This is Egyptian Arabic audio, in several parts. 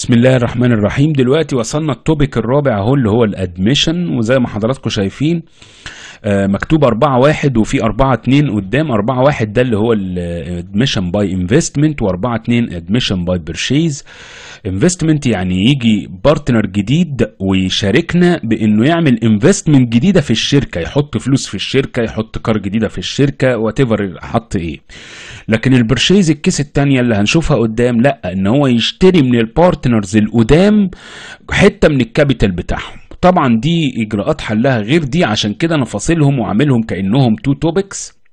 بسم الله الرحمن الرحيم دلوقتي وصلنا التوبيك الرابع اهو اللي هو الادميشن وزي ما حضراتكم شايفين آه، مكتوب أربعة واحد وفي أربعة اتنين قدام أربعة واحد ده اللي هو الادميشن باي انفستمنت وأربعة اتنين ادميشن باي بيرشيز انفستمنت يعني يجي بارتنر جديد ويشاركنا بانه يعمل انفستمنت جديده في الشركه يحط فلوس في الشركه يحط كار جديده في الشركه وات حط ايه لكن البرشيز الكيس التانية اللي هنشوفها قدام لا ان هو يشتري من البارتنرز القدام حته من الكابيتال بتاعهم طبعا دي اجراءات حلها غير دي عشان كده انا فاصلهم وعاملهم كانهم تو توبكس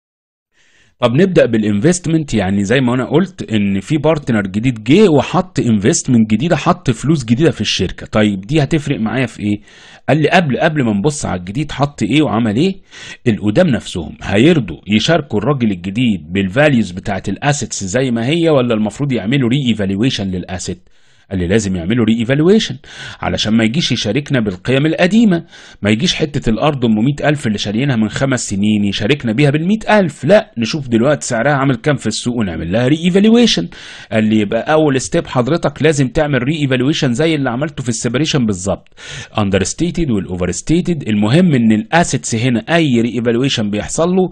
طب نبدا بالانفستمنت يعني زي ما انا قلت ان في بارتنر جديد جه وحط انفستمنت جديده حط فلوس جديده في الشركه طيب دي هتفرق معايا في ايه قال لي قبل قبل ما نبص على الجديد حط ايه وعمل ايه القدام نفسهم هيرضوا يشاركوا الراجل الجديد بالفاليوز بتاعت الاسيتس زي ما هي ولا المفروض يعملوا ري ايفالويشن للاسيت قال لي لازم يعملوا ري ايفالويشن علشان ما يجيش يشاركنا بالقيم القديمه ما يجيش حته الارض ام 100000 اللي شاريينها من خمس سنين يشاركنا بيها بال 100000 لا نشوف دلوقتي سعرها عامل كام في السوق ونعمل لها ري ايفالويشن قال لي يبقى اول ستيب حضرتك لازم تعمل ري ايفالويشن زي اللي عملته في السيبريشن بالظبط اندر ستيتد والاوفر ستيتد المهم ان الاسيتس هنا اي ري ايفالويشن بيحصل له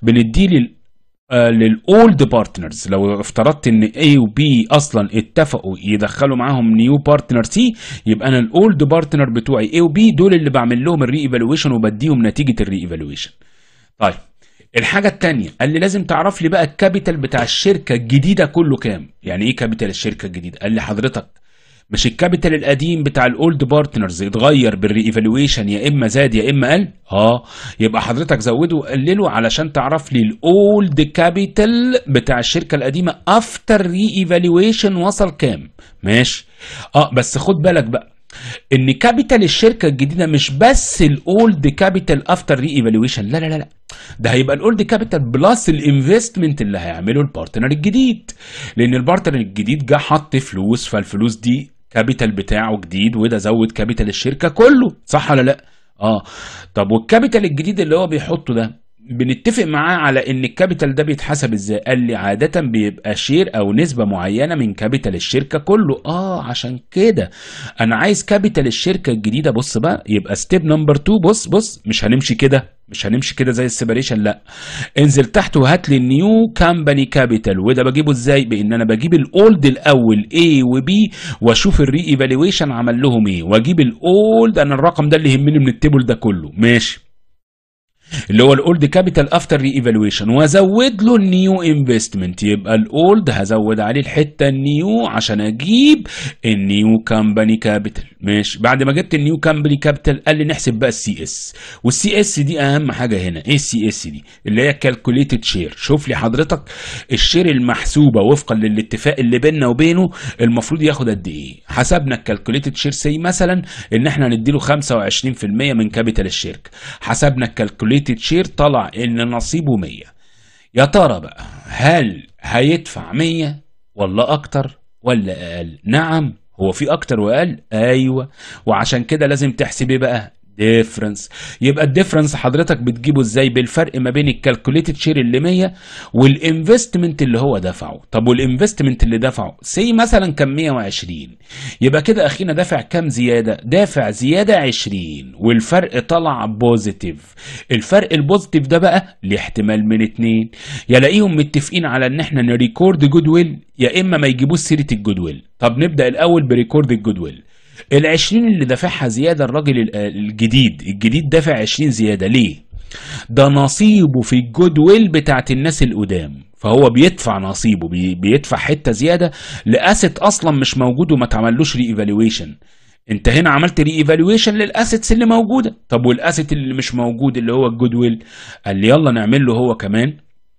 بنديه للاولد بارتنرز لو افترضت ان A و B اصلا اتفقوا يدخلوا معاهم نيو بارتنر C يبقى انا الاولد بارتنر بتوعي A و B دول اللي بعمل لهم الري ايفالويشن وبديهم نتيجه الري ايفالويشن طيب الحاجة التانية قال لي لازم تعرف لي بقى الكابيتال بتاع الشركة الجديدة كله كام يعني ايه كابيتال الشركة الجديدة قال لي حضرتك مش الكابيتال القديم بتاع الاولد بارتنرز اتغير بالري ايفالويشن يا اما زاد يا اما قل اه يبقى حضرتك زوده وقلله علشان تعرف لي الاولد كابيتال بتاع الشركه القديمه افتر ري ايفالويشن وصل كام ماشي اه بس خد بالك بقى ان كابيتال الشركه الجديده مش بس الاولد كابيتال افتر ري ايفالويشن لا لا لا لا ده هيبقى الاولد كابيتال بلس الانفستمنت اللي هيعمله البارتنر الجديد لان البارتنر الجديد جه حط فلوس فالفلوس دي كابيتال بتاعه جديد وده زود كابيتال الشركه كله صح ولا لا اه طب والكابيتال الجديد اللي هو بيحطه ده بنتفق معاه على ان الكابيتال ده بيتحسب ازاي قال لي عاده بيبقى شير او نسبه معينه من كابيتال الشركه كله اه عشان كده انا عايز كابيتال الشركه الجديده بص بقى يبقى ستيب نمبر 2 بص بص مش هنمشي كده مش هنمشي كده زي السيبريشن لا انزل تحت وهات لي النيو كامباني كابيتال وده بجيبه ازاي بان انا بجيب الاولد الاول A و B واشوف الري ايفالويشن عمل لهم ايه واجيب الاولد انا الرقم ده اللي يهمني من التيبل ده كله ماشي اللي هو الاولد كابيتال افتر ري ايفالويشن وازود له النيو انفستمنت يبقى الاولد هزود عليه الحته النيو عشان اجيب النيو كامباني كابيتال ماشي بعد ما جبت النيو كامباني كابيتال قال لي نحسب بقى السي اس والسي اس دي اهم حاجه هنا ايه السي اس دي اللي هي كالكوليتد شير شوف لي حضرتك الشير المحسوبه وفقا للاتفاق اللي بيننا وبينه المفروض ياخد قد ايه حسبنا الكالكوليتد شير سي مثلا ان احنا هنديله 25% من كابيتال الشركه حسبنا الكالكوليتد ريتد شير طلع ان نصيبه 100 يا ترى بقى هل هيدفع 100 ولا اكتر ولا اقل نعم هو في اكتر واقل ايوه وعشان كده لازم تحسب ايه بقى ديفرنس يبقى الديفرنس حضرتك بتجيبه ازاي بالفرق ما بين الكالكوليتد شير اللي 100 والانفستمنت اللي هو دفعه طب والانفستمنت اللي دفعه سي مثلا كان 120 يبقى كده اخينا دافع كام زياده دافع زياده 20 والفرق طلع بوزيتيف الفرق البوزيتيف ده بقى ليه احتمال من اتنين يلاقيهم متفقين على ان احنا نريكورد جود ويل يا اما ما يجيبوش سيره الجود ويل طب نبدا الاول بريكورد الجود ويل ال 20 اللي دافعها زياده الراجل الجديد الجديد دافع 20 زياده ليه؟ ده نصيبه في الجود ويل بتاعت الناس القدام فهو بيدفع نصيبه بي بيدفع حته زياده لاسيت اصلا مش موجود وما اتعملوش ري ايفالويشن انت هنا عملت ري ايفالويشن للاسيتس اللي موجوده طب والاسيت اللي مش موجود اللي هو الجود ويل قال لي يلا نعمل له هو كمان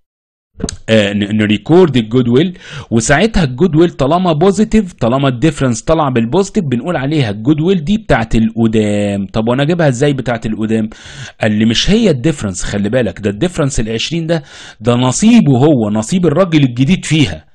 آه نريكورد الجود ويل وساعتها الجود ويل طالما بوزيتيف طالما الديفرنس طلع بالبوزيتيف بنقول عليها الجود ويل دي بتاعت القدام طب وانا اجيبها ازاي بتاعت القدام قال لي مش هي الديفرنس خلي بالك ده الديفرنس ال 20 ده ده نصيبه هو نصيب الراجل الجديد فيها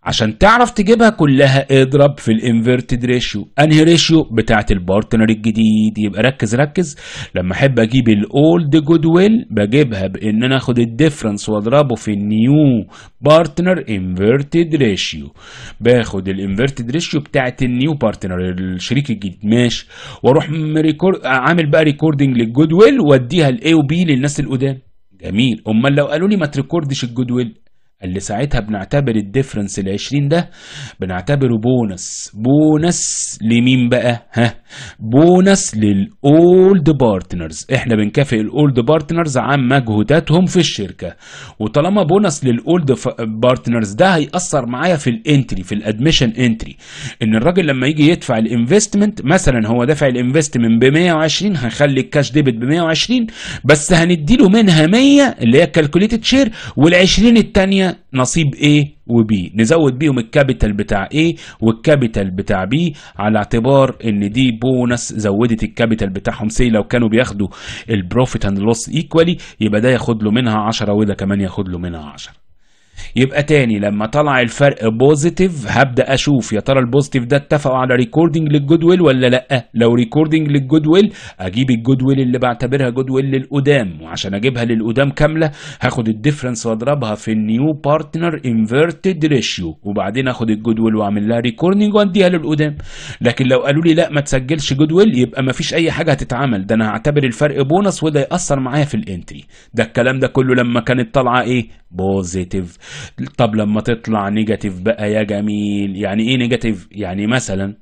عشان تعرف تجيبها كلها اضرب في الانفيرتد ريشيو انهي ريشيو بتاعت البارتنر الجديد يبقى ركز ركز لما احب اجيب الاولد جود ويل بجيبها بان انا اخد الديفرنس واضربه في النيو بارتنر انفيرتد ريشيو باخد الانفيرتد ريشيو بتاعت النيو بارتنر الشريك الجديد ماشي واروح مريكورد عامل بقى ريكوردنج للجود ويل واديها الاي وبي للناس القدام جميل امال لو قالوا لي ما تريكوردش الجود ويل اللي ساعتها بنعتبر الديفرنس ال 20 ده بنعتبره بونس بونس لمين بقى ها بونس للاولد بارتنرز احنا بنكافئ الاولد بارتنرز عن مجهوداتهم في الشركه وطالما بونس للاولد بارتنرز ده هيأثر معايا في الانتري في الادميشن انتري ان الراجل لما يجي يدفع الانفستمنت مثلا هو دافع الانفستمنت ب 120 هنخلي الكاش ديبت ب 120 بس هنديله منها 100 اللي هي الكالكوليتد شير وال20 الثانيه نصيب A و B نزود بيهم الكابيتال بتاع A والكابيتال بتاع B على اعتبار ان دي بونس زودت الكابيتال بتاعهم سي لو كانوا بياخدوا البروفيت اند لوس ايكوالي يبقى ده ياخد له منها 10 وده كمان ياخد له منها 10 يبقى تاني لما طلع الفرق بوزيتيف هبدا اشوف يا ترى البوزيتيف ده اتفقوا على ريكوردنج للجود ويل ولا لا لو ريكوردنج للجود ويل اجيب الجود ويل اللي بعتبرها جود ويل للقدام وعشان اجيبها للقدام كامله هاخد الديفرنس واضربها في النيو بارتنر انفيرتد ريشيو وبعدين اخد الجود ويل واعمل لها ريكوردنج واديها للقدام لكن لو قالوا لي لا ما تسجلش جود ويل يبقى ما فيش اي حاجه هتتعمل ده انا هعتبر الفرق بونص وده ياثر معايا في الانتري ده الكلام ده كله لما كانت طالعه ايه بوزيتيف طب لما تطلع نيجاتيف بقى يا جميل يعني ايه نيجاتيف يعني مثلا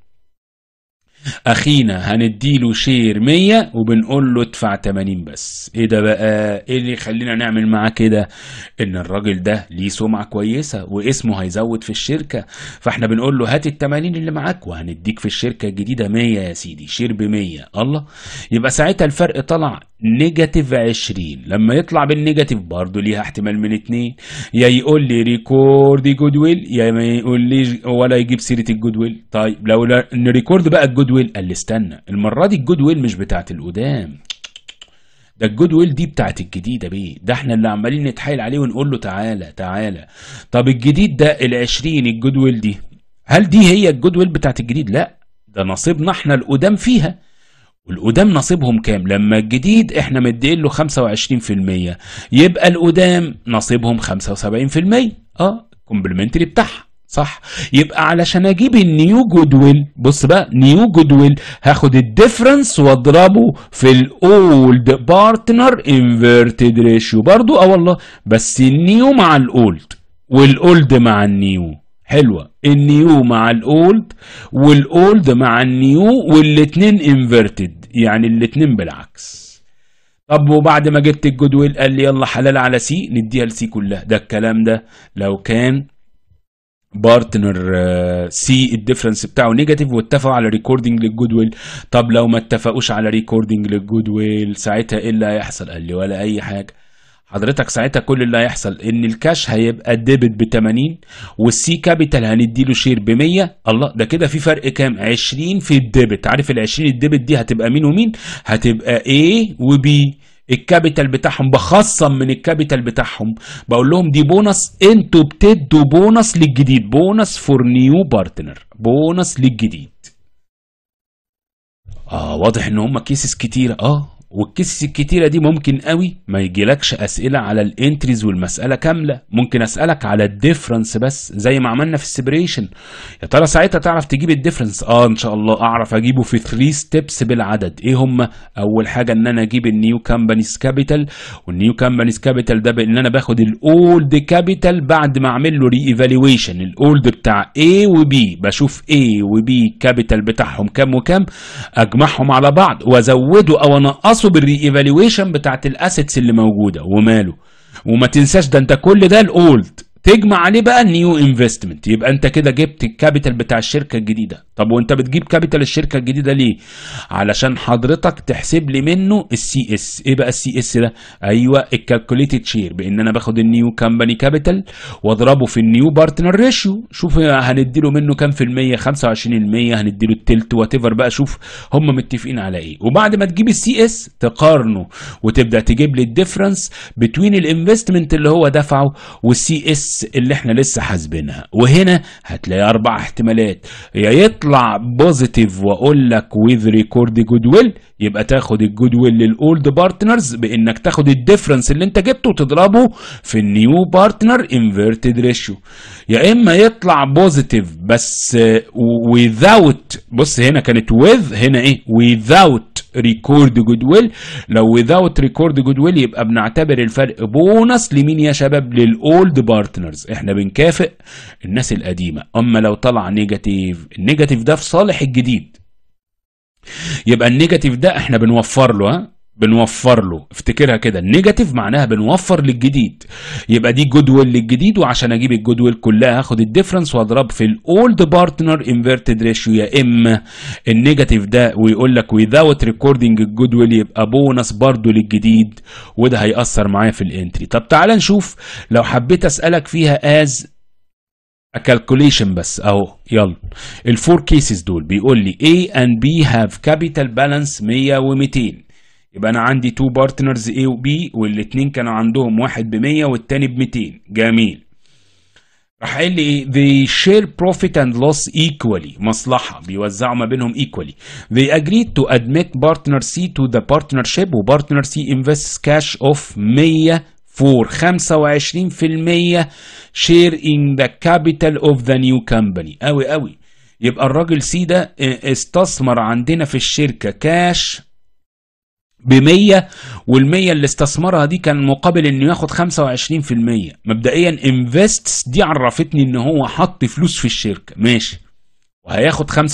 اخينا هنديله شير 100 وبنقول له ادفع 80 بس ايه ده بقى ايه اللي يخلينا نعمل معاه كده ان الراجل ده ليه سمعه كويسه واسمه هيزود في الشركه فاحنا بنقول له هات ال 80 اللي معاك وهنديك في الشركه الجديده 100 يا سيدي شير ب 100 الله يبقى ساعتها الفرق طلع نيجاتيف 20 لما يطلع بالنيجاتيف برضه ليها احتمال من اتنين يا يقول لي ريكورد جود ويل يا ما يقول لي ولا يجيب سيره الجود ويل طيب لو نريكورد بقى الجود ويل قال لي استنى المره دي الجود ويل مش بتاعت القدام ده الجود ويل دي بتاعت الجديده بيه ده احنا اللي عمالين نتحايل عليه ونقول له تعالى تعالى طب الجديد ده ال20 الجود ويل دي هل دي هي الجود ويل بتاعت الجديد لا ده نصيبنا احنا القدام فيها والقدام نصيبهم كام لما الجديد احنا مدين له 25% يبقى القدام نصيبهم 75% اه كومبلمنتري بتاعها صح يبقى علشان اجيب النيو جود ويل بص بقى نيو جود ويل هاخد الديفرنس واضربه في الاولد بارتنر انفيرتد ريشيو برضو اه والله بس النيو مع الاولد والاولد مع النيو حلوة النيو مع الاولد والاولد مع النيو والاتنين انفيرتد يعني الاتنين بالعكس طب وبعد ما جبت الجود ويل قال لي يلا حلال على سي نديها لسي كلها ده الكلام ده لو كان بارتنر سي الديفرنس بتاعه نيجاتيف واتفقوا على ريكوردنج للجود ويل طب لو ما اتفقوش على ريكوردنج للجود ويل ساعتها ايه اللي هيحصل قال لي ولا اي حاجه حضرتك ساعتها كل اللي هيحصل ان الكاش هيبقى الديبت ب 80 والسي كابيتال هنديله شير ب 100 الله ده كده في فرق كام 20 في الديبت عارف ال 20 الديبت دي هتبقى مين ومين هتبقى A وB الكابيتال بتاعهم بخصم من الكابيتال بتاعهم بقول لهم دي بونص انتوا بتدوا بونص للجديد بونص فور نيو بارتنر بونص للجديد اه واضح ان هم كيسز كتيره اه والكيسز الكتيره دي ممكن قوي ما يجيلكش اسئله على الانتريز والمساله كامله ممكن اسالك على الديفرنس بس زي ما عملنا في السيبريشن يا ترى ساعتها تعرف تجيب الديفرنس اه ان شاء الله اعرف اجيبه في 3 ستيبس بالعدد ايه هم اول حاجه ان انا اجيب النيو كامبانيز كابيتال والنيو كامبانيز كابيتال ده بان انا باخد الاولد كابيتال بعد ما اعمل له ري ايفالويشن الاولد بتاع A وB بشوف A وB كابيتال بتاعهم كام وكام اجمعهم على بعض وازوده او انقصه بالري ايفالويشن بتاعت الاسيتس اللي موجوده وماله وما تنساش ده انت كل ده الاولد تجمع عليه بقى النيو انفستمنت يبقى انت كده جبت الكابيتال بتاع الشركه الجديده طب وانت بتجيب كابيتال الشركه الجديده ليه علشان حضرتك تحسب لي منه السي اس ايه بقى السي اس ده ايوه الكالكوليتد شير بان انا باخد النيو كامباني كابيتال واضربه في النيو بارتنر ريشيو شوف هنديله منه كام في الميه 25% هنديله التلت وات ايفر بقى شوف هم متفقين على ايه وبعد ما تجيب السي اس تقارنه وتبدا تجيب لي الديفرنس بتوين الانفستمنت اللي هو دفعه والسي اس اس اللي احنا لسه حاسبينها وهنا هتلاقي اربع احتمالات يا يطلع بوزيتيف واقول لك with record goodwill يبقى تاخد الجود ويل للاولد بارتنرز بانك تاخد الديفرنس اللي انت جبته وتضربه في النيو بارتنر انفيرتد ريشيو يا اما يطلع بوزيتيف بس without بص هنا كانت with هنا ايه without ريكورد جود ويل لو without ريكورد جود ويل يبقى بنعتبر الفرق بونص لمين يا شباب للاولد بارتنرز احنا بنكافئ الناس القديمه اما لو طلع نيجاتيف النيجاتيف ده في صالح الجديد يبقى النيجاتيف ده احنا بنوفر له ها بنوفر له افتكرها كده النيجاتيف معناها بنوفر للجديد يبقى دي جود ويل للجديد وعشان اجيب الجود ويل كلها هاخد الديفرنس واضرب في الاولد بارتنر انفيرتد ريشيو يا اما النيجاتيف ده ويقول لك without recording الجود ويل يبقى بونص برضو للجديد وده هيأثر معايا في الانتري طب تعال نشوف لو حبيت اسالك فيها از كالكوليشن بس اهو يلا الفور كيسز دول بيقول لي A and B have capital balance 100 و200 يبقى انا عندي تو بارتنرز A و B والاثنين كانوا عندهم واحد ب 100 والتاني ب 200 جميل راح قايل لي ايه they share profit and loss equally مصلحة بيوزعوا ما بينهم equally they agreed to admit partner C to the partnership و partner C invests cash of 100 for 25% share in the capital of the new company قوي قوي يبقى الراجل سي ده استثمر عندنا في الشركة كاش ب 100 وال 100 اللي استثمرها دي كان مقابل انه ياخد 25% مبدئيا انفستس دي عرفتني ان هو حط فلوس في الشركه ماشي وهياخد 25%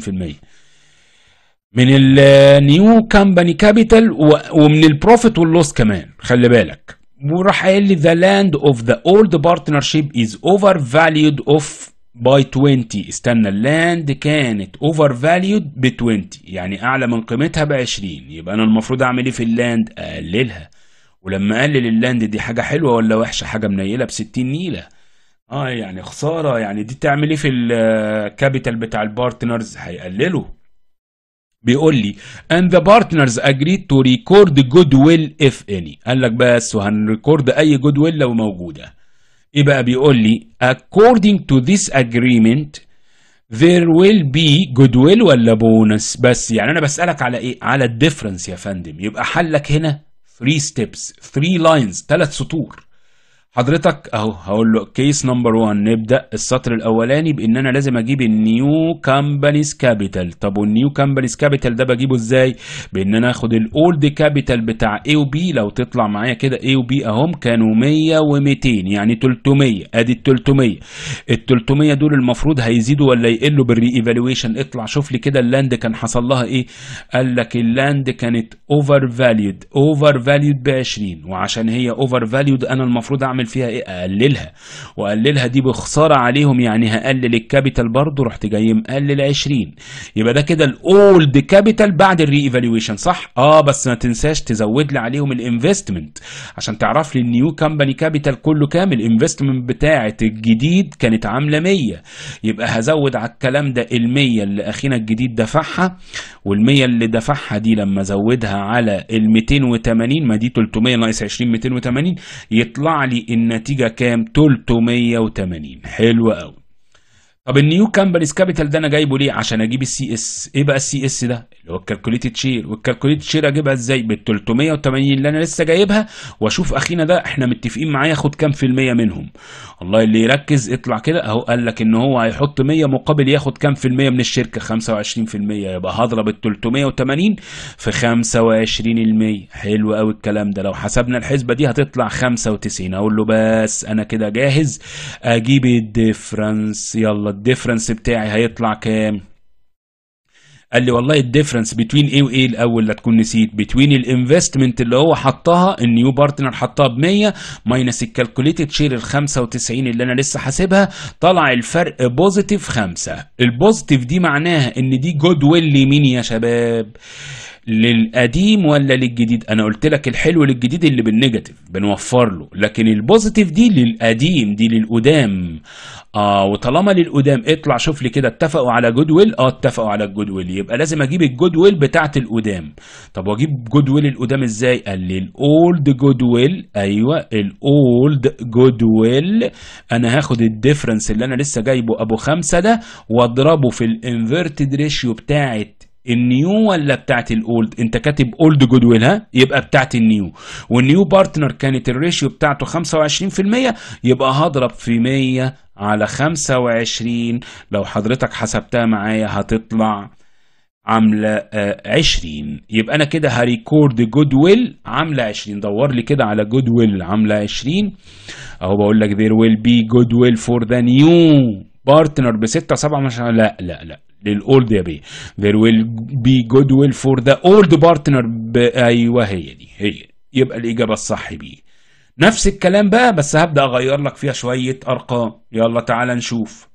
من النيو كامباني كابيتال ومن البروفيت واللوس كمان خلي بالك وراح قايل لي the land of the old partnership is overvalued of by 20 استنى اللاند كانت اوفر فاليود ب 20 يعني اعلى من قيمتها ب 20 يبقى انا المفروض اعمل ايه في اللاند اقللها ولما اقلل اللاند دي حاجه حلوه ولا وحشه حاجه منيله ب 60 نيله اه يعني خساره يعني دي تعمل ايه في الكابيتال بتاع البارتنرز هيقللوا بيقول لي and the partners agreed to record goodwill if any قال لك بس وهنريكورد اي goodwill لو موجوده ايه بقى بيقول لي according to this agreement there will be goodwill ولا بونس بس يعني انا بسألك على ايه على الديفرنس يا فندم يبقى حلك هنا 3 steps 3 lines 3 سطور حضرتك اهو هقول له كيس نمبر 1 نبدا السطر الاولاني بان انا لازم اجيب النيو كامبانيز كابيتال طب والنيو كامبانيز كابيتال ده بجيبه ازاي بان انا اخد الاولد كابيتال بتاع A و B لو تطلع معايا كده A و B اهم كانوا 100 و200 يعني 300 ادي ال 300 ال 300 دول المفروض هيزيدوا ولا يقلوا بالري ايفالويشن اطلع شوف لي كده اللاند كان حصل لها ايه قال لك اللاند كانت اوفر فاليود اوفر فاليود ب 20 وعشان هي اوفر فاليود انا المفروض اعمل فيها ايه اقللها واقللها دي بخساره عليهم يعني هقلل الكابيتال برضه رحت جاي مقلل 20 يبقى ده كده الاولد كابيتال بعد الري ايفالويشن صح اه بس ما تنساش تزود لي عليهم الانفستمنت عشان تعرف لي النيو كامباني كابيتال كله كام الانفستمنت بتاعه الجديد كانت عامله 100 يبقى هزود على الكلام ده ال 100 اللي اخينا الجديد دفعها وال 100 اللي دفعها دي لما ازودها على ال 280 ما دي 300 ناقص 20 280 يطلع لي النتيجه كام 380 حلو قوي طب النيو كامبانيز كابيتال ده انا جايبه ليه عشان اجيب السي اس ايه بقى السي اس ده اللي هو الكالكوليتد شير والكالكوليتد شير اجيبها ازاي بال 380 اللي انا لسه جايبها واشوف اخينا ده احنا متفقين معاه ياخد كام في المية منهم والله اللي يركز اطلع كده اهو قال لك ان هو هيحط 100 مقابل ياخد كام في المية من الشركه 25% يبقى هضرب ال 380 في 25% حلو قوي الكلام ده لو حسبنا الحسبه دي هتطلع 95 اقول له بس انا كده جاهز اجيب الديفرنس يلا الديفرنس بتاعي هيطلع كام قال لي والله الديفرنس بين ايه وايه الاول لا تكون نسيت بين الانفستمنت اللي هو حطها النيو بارتنر حطها ب 100 ماينس الكالكوليتد شير ال 95 اللي انا لسه حاسبها طلع الفرق بوزيتيف 5 البوزيتيف دي معناها ان دي جود ويل لمين يا شباب للقديم ولا للجديد انا قلت لك الحلو للجديد اللي بالنيجاتيف بنوفر له لكن البوزيتيف دي للقديم دي للقدام اه وطالما للقدام اطلع شوف لي كده اتفقوا على جود ويل اه اتفقوا على الجود ويل يبقى لازم اجيب الجود ويل بتاعت القدام طب واجيب جود ويل القدام ازاي قال لي الاولد جود ويل ايوه الاولد جود ويل انا هاخد الديفرنس اللي انا لسه جايبه ابو خمسة ده واضربه في الانفيرتد ريشيو بتاعت النيو ولا بتاعت الاولد انت كاتب اولد جود ويل ها يبقى بتاعت النيو والنيو بارتنر كانت الريشيو بتاعته 25% يبقى هضرب في 100 على 25 لو حضرتك حسبتها معايا هتطلع عاملة آه 20 يبقى أنا كده هريكورد جود ويل عاملة 20 دور لي كده على جود ويل عاملة 20 أهو بقول لك there will be good will for the new partner ب 6 7 مش لا لا لا للاولد يا بيه there will be good will for the old partner ب... ايوه هي دي هي يبقى الاجابه الصح بيه نفس الكلام بقى بس هبدا اغير لك فيها شويه ارقام يلا تعالى نشوف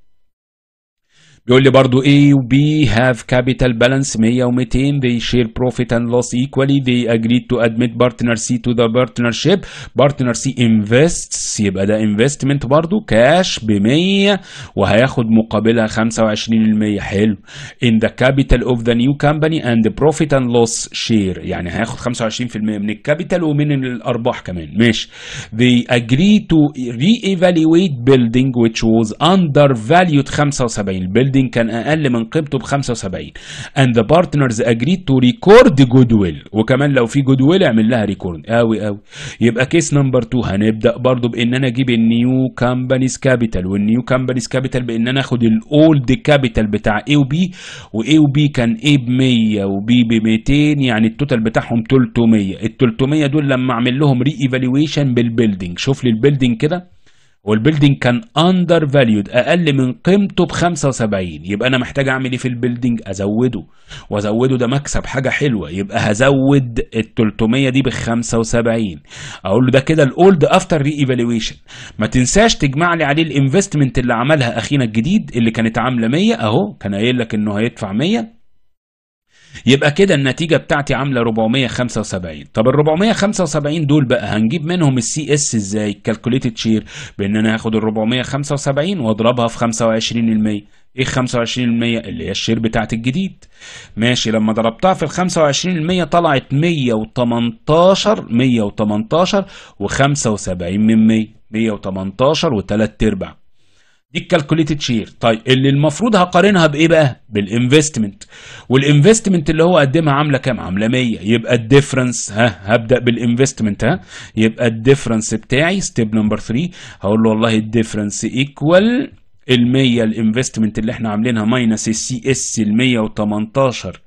بيقول لي برضو A و B have capital balance 100 و 200 they share profit and loss equally they agreed to admit partner C to the partnership partner C invests يبقى ده investment برضو كاش ب 100 وهياخد مقابلها 25% حلو in the capital of the new company and the profit and loss share يعني هياخد 25% من الكابيتال ومن الارباح كمان ماشي they agree to re-evaluate building which was undervalued 75 البيلدينج كان اقل من قيمته ب 75 and the partners agreed to record goodwill وكمان لو في goodwill اعمل لها ريكورد قوي قوي يبقى كيس نمبر 2 هنبدا برضو بان انا اجيب النيو كامبانيز كابيتال والنيو كامبانيز كابيتال بان انا اخد الاولد كابيتال بتاع A وبي وA وبي كان A ب 100 وبي ب 200 يعني التوتال بتاعهم 300 ال 300 دول لما اعمل لهم ري ايفالويشن بالبيلدينج شوف لي البيلدينج كده والبيلدينج كان اندر فاليود اقل من قيمته ب 75 يبقى انا محتاج اعمل ايه في البيلدينج ازوده وازوده ده مكسب حاجه حلوه يبقى هزود ال 300 دي ب 75 اقول له ده كده الاولد افتر ري ايفالويشن ما تنساش تجمع لي عليه الانفستمنت اللي عملها اخينا الجديد اللي كانت عامله 100 اهو كان قايل لك انه هيدفع 100 يبقى كده النتيجة بتاعتي عاملة 475 طب ال 475 دول بقى هنجيب منهم السي اس ازاي كالكوليتد شير بان انا هاخد ال 475 واضربها في 25% ايه 25% اللي هي الشير بتاعت الجديد ماشي لما ضربتها في ال 25% طلعت 118 118 و75 من 100 118 و3 ارباع دي الكالكوليتد شير طيب اللي المفروض هقارنها بايه بقى بالانفستمنت والانفستمنت اللي هو قدمها عامله كام عامله 100 يبقى الديفرنس ها هبدا بالانفستمنت ها يبقى الديفرنس بتاعي ستيب نمبر 3 هقول له والله الديفرنس ايكوال ال 100 الانفستمنت اللي احنا عاملينها ماينس السي اس ال 118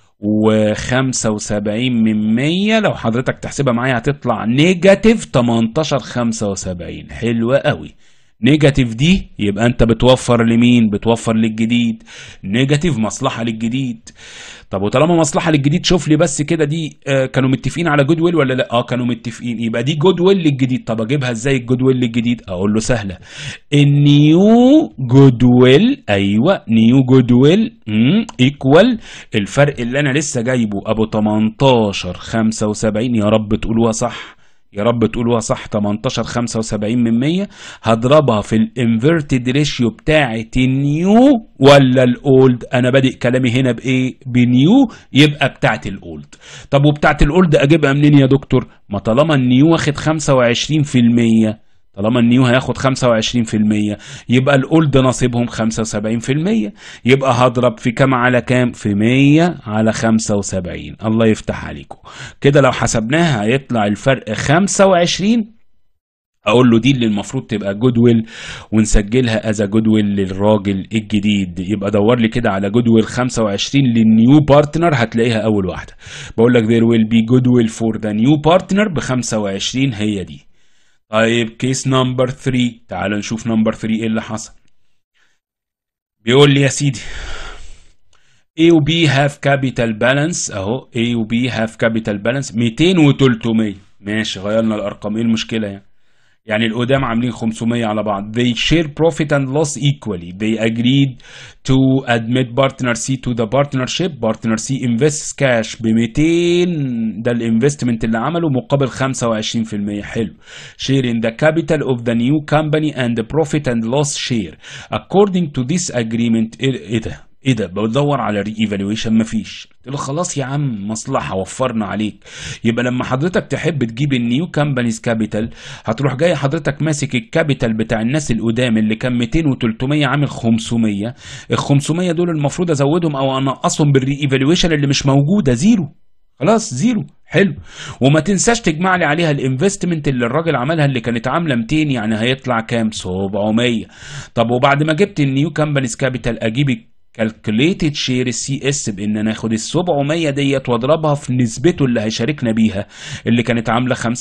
و75 من 100 لو حضرتك تحسبها معايا هتطلع نيجاتيف 18 75 حلوه قوي نيجاتيف دي يبقى انت بتوفر لمين بتوفر للجديد نيجاتيف مصلحه للجديد طب وطالما مصلحه للجديد شوف لي بس كده دي آه كانوا متفقين على جود ويل ولا لا اه كانوا متفقين يبقى دي جود ويل للجديد طب اجيبها ازاي الجود ويل للجديد اقول له سهله النيو جود ويل ايوه نيو جود ويل ايكوال الفرق اللي انا لسه جايبه ابو 18 75 يا رب تقولوها صح يا رب تقولوها صح 18 75 من 100 هضربها في الانفيرتد ريشيو بتاعه النيو ولا الاولد انا بادئ كلامي هنا بايه بنيو يبقى بتاعه الاولد طب وبتاعه الاولد اجيبها منين يا دكتور ما طالما النيو واخد 25% طالما النيو هياخد 25% يبقى الاولد نصيبهم 75% يبقى هضرب في كام على كام في 100 على 75 الله يفتح عليكم كده لو حسبناها هيطلع الفرق 25 اقول له دي اللي المفروض تبقى جود ويل ونسجلها از جود ويل للراجل الجديد يبقى دور لي كده على جود ويل 25 للنيو بارتنر هتلاقيها اول واحده بقول لك there will be good will for the new partner ب 25 هي دي طيب كيس نمبر 3 تعال نشوف نمبر 3 ايه اللي حصل بيقول لي يا سيدي A و B have capital balance اهو A و B have capital balance 200 و 300 ماشي غيرنا الارقام ايه المشكله يعني يعني القدام عاملين 500 على بعض they share profit and loss equally they agreed to admit partner C to the partnership partner C invests cash ب 200 ده الانفستمنت اللي عمله مقابل 25% حلو share in the capital of the new company and the profit and loss share according to this agreement ايه إيه ده ايه ده بدور على ري ايفالويشن مفيش قلت له خلاص يا عم مصلحه وفرنا عليك يبقى لما حضرتك تحب تجيب النيو كامبانيز كابيتال هتروح جاي حضرتك ماسك الكابيتال بتاع الناس القدام اللي كان 200 و300 عامل 500 ال 500 دول المفروض ازودهم او انقصهم بالري ايفالويشن اللي مش موجوده زيرو خلاص زيرو حلو وما تنساش تجمع لي عليها الانفستمنت اللي الراجل عملها اللي كانت عامله 200 يعني هيطلع كام 700 طب وبعد ما جبت النيو كامبانيز كابيتال اجيب كالكوليتد شير السي اس بان انا اخد ال 700 ديت واضربها في نسبته اللي هيشاركنا بيها اللي كانت عامله 25%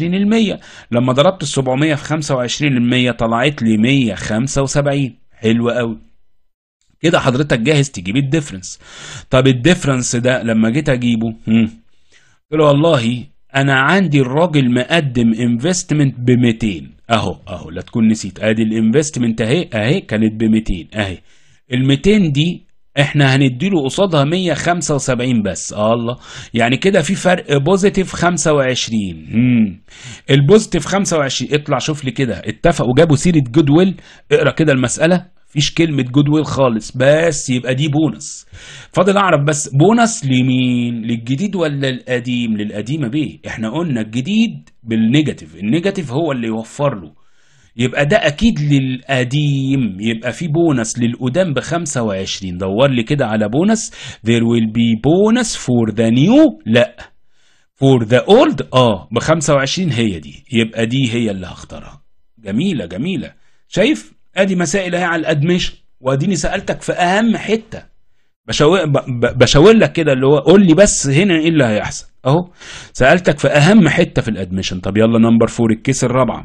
لما ضربت ال 700 في 25% طلعت لي 175 حلو قوي كده حضرتك جاهز تجيب الديفرنس طب الديفرنس ده لما جيت اجيبه هم. قلت له والله انا عندي الراجل مقدم انفستمنت ب 200 اهو اهو لا تكون نسيت ادي الانفستمنت اهي اهي كانت ب 200 اهي ال 200 دي احنا هنديله قصادها 175 بس آه الله يعني كده في فرق بوزيتيف 25 امم البوزيتيف 25 اطلع شوف لي كده اتفقوا جابوا سيره جود ويل اقرا كده المساله مفيش كلمة جود ويل خالص بس يبقى دي بونص فاضل اعرف بس بونص لمين للجديد ولا القديم للقديمة بيه احنا قلنا الجديد بالنيجاتيف النيجاتيف هو اللي يوفر له يبقى ده اكيد للقديم يبقى في بونص للقدام ب 25 دور لي كده على بونص there will be bonus for the new لا for the old اه ب 25 هي دي يبقى دي هي اللي هختارها جميله جميله شايف ادي مسائل اهي على الادميشن واديني سالتك في اهم حته بشاور ب- بشاور لك كده اللي هو قول لي بس هنا ايه اللي هيحصل اهو سالتك في اهم حته في الادميشن طب يلا نمبر 4 الكيس الرابعه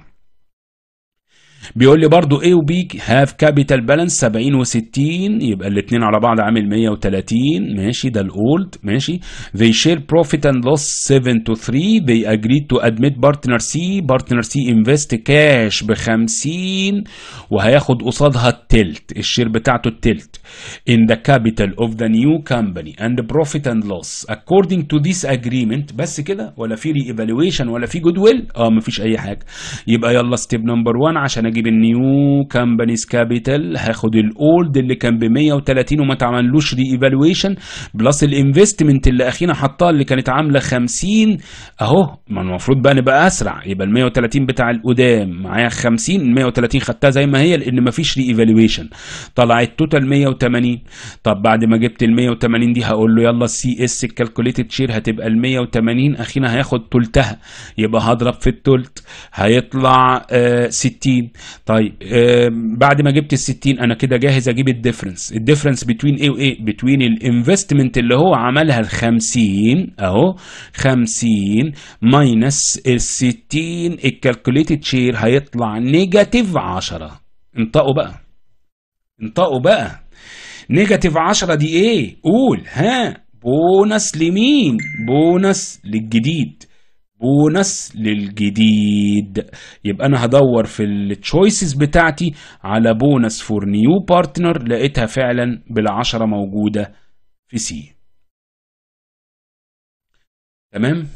بيقول لي برضو A و B have capital balance 70 و60 يبقى الاثنين على بعض عامل 130 ماشي ده الاولد ماشي they share profit and loss 7 to 3 they agreed to admit partner C partner C invest cash ب 50 وهياخد قصادها التلت الشير بتاعته التلت in the capital of the new company and profit and loss according to this agreement بس كده ولا في ري evaluation ولا في جود ويل اه مفيش اي حاجه يبقى يلا ستيب نمبر 1 عشان اجيب النيو كامبانيز كابيتال هاخد الاولد اللي كان ب 130 وما اتعملوش ري ايفالويشن بلس الانفستمنت اللي اخينا حطها اللي كانت عامله 50 اهو ما المفروض بقى نبقى اسرع يبقى ال 130 بتاع القدام معايا 50 ال 130 خدتها زي ما هي لان ما فيش ري ايفالويشن طلعت توتال 180 طب بعد ما جبت ال 180 دي هقول له يلا السي اس الكالكوليتد شير هتبقى ال 180 اخينا هياخد تلتها يبقى هضرب في التلت هيطلع آه 60 طيب آه بعد ما جبت ال 60 انا كده جاهز اجيب الديفرنس الديفرنس بين ايه وايه بين الانفستمنت اللي هو عملها ال 50 اهو 50 ماينس ال 60 الكالكوليتد شير هيطلع نيجاتيف 10 انطقوا بقى انطقوا بقى نيجاتيف 10 دي ايه قول ها بونص لمين بونص للجديد بونص للجديد يبقى انا هدور في التشويسز بتاعتي على بونص فور نيو بارتنر لقيتها فعلا بالعشرة موجودة في سي تمام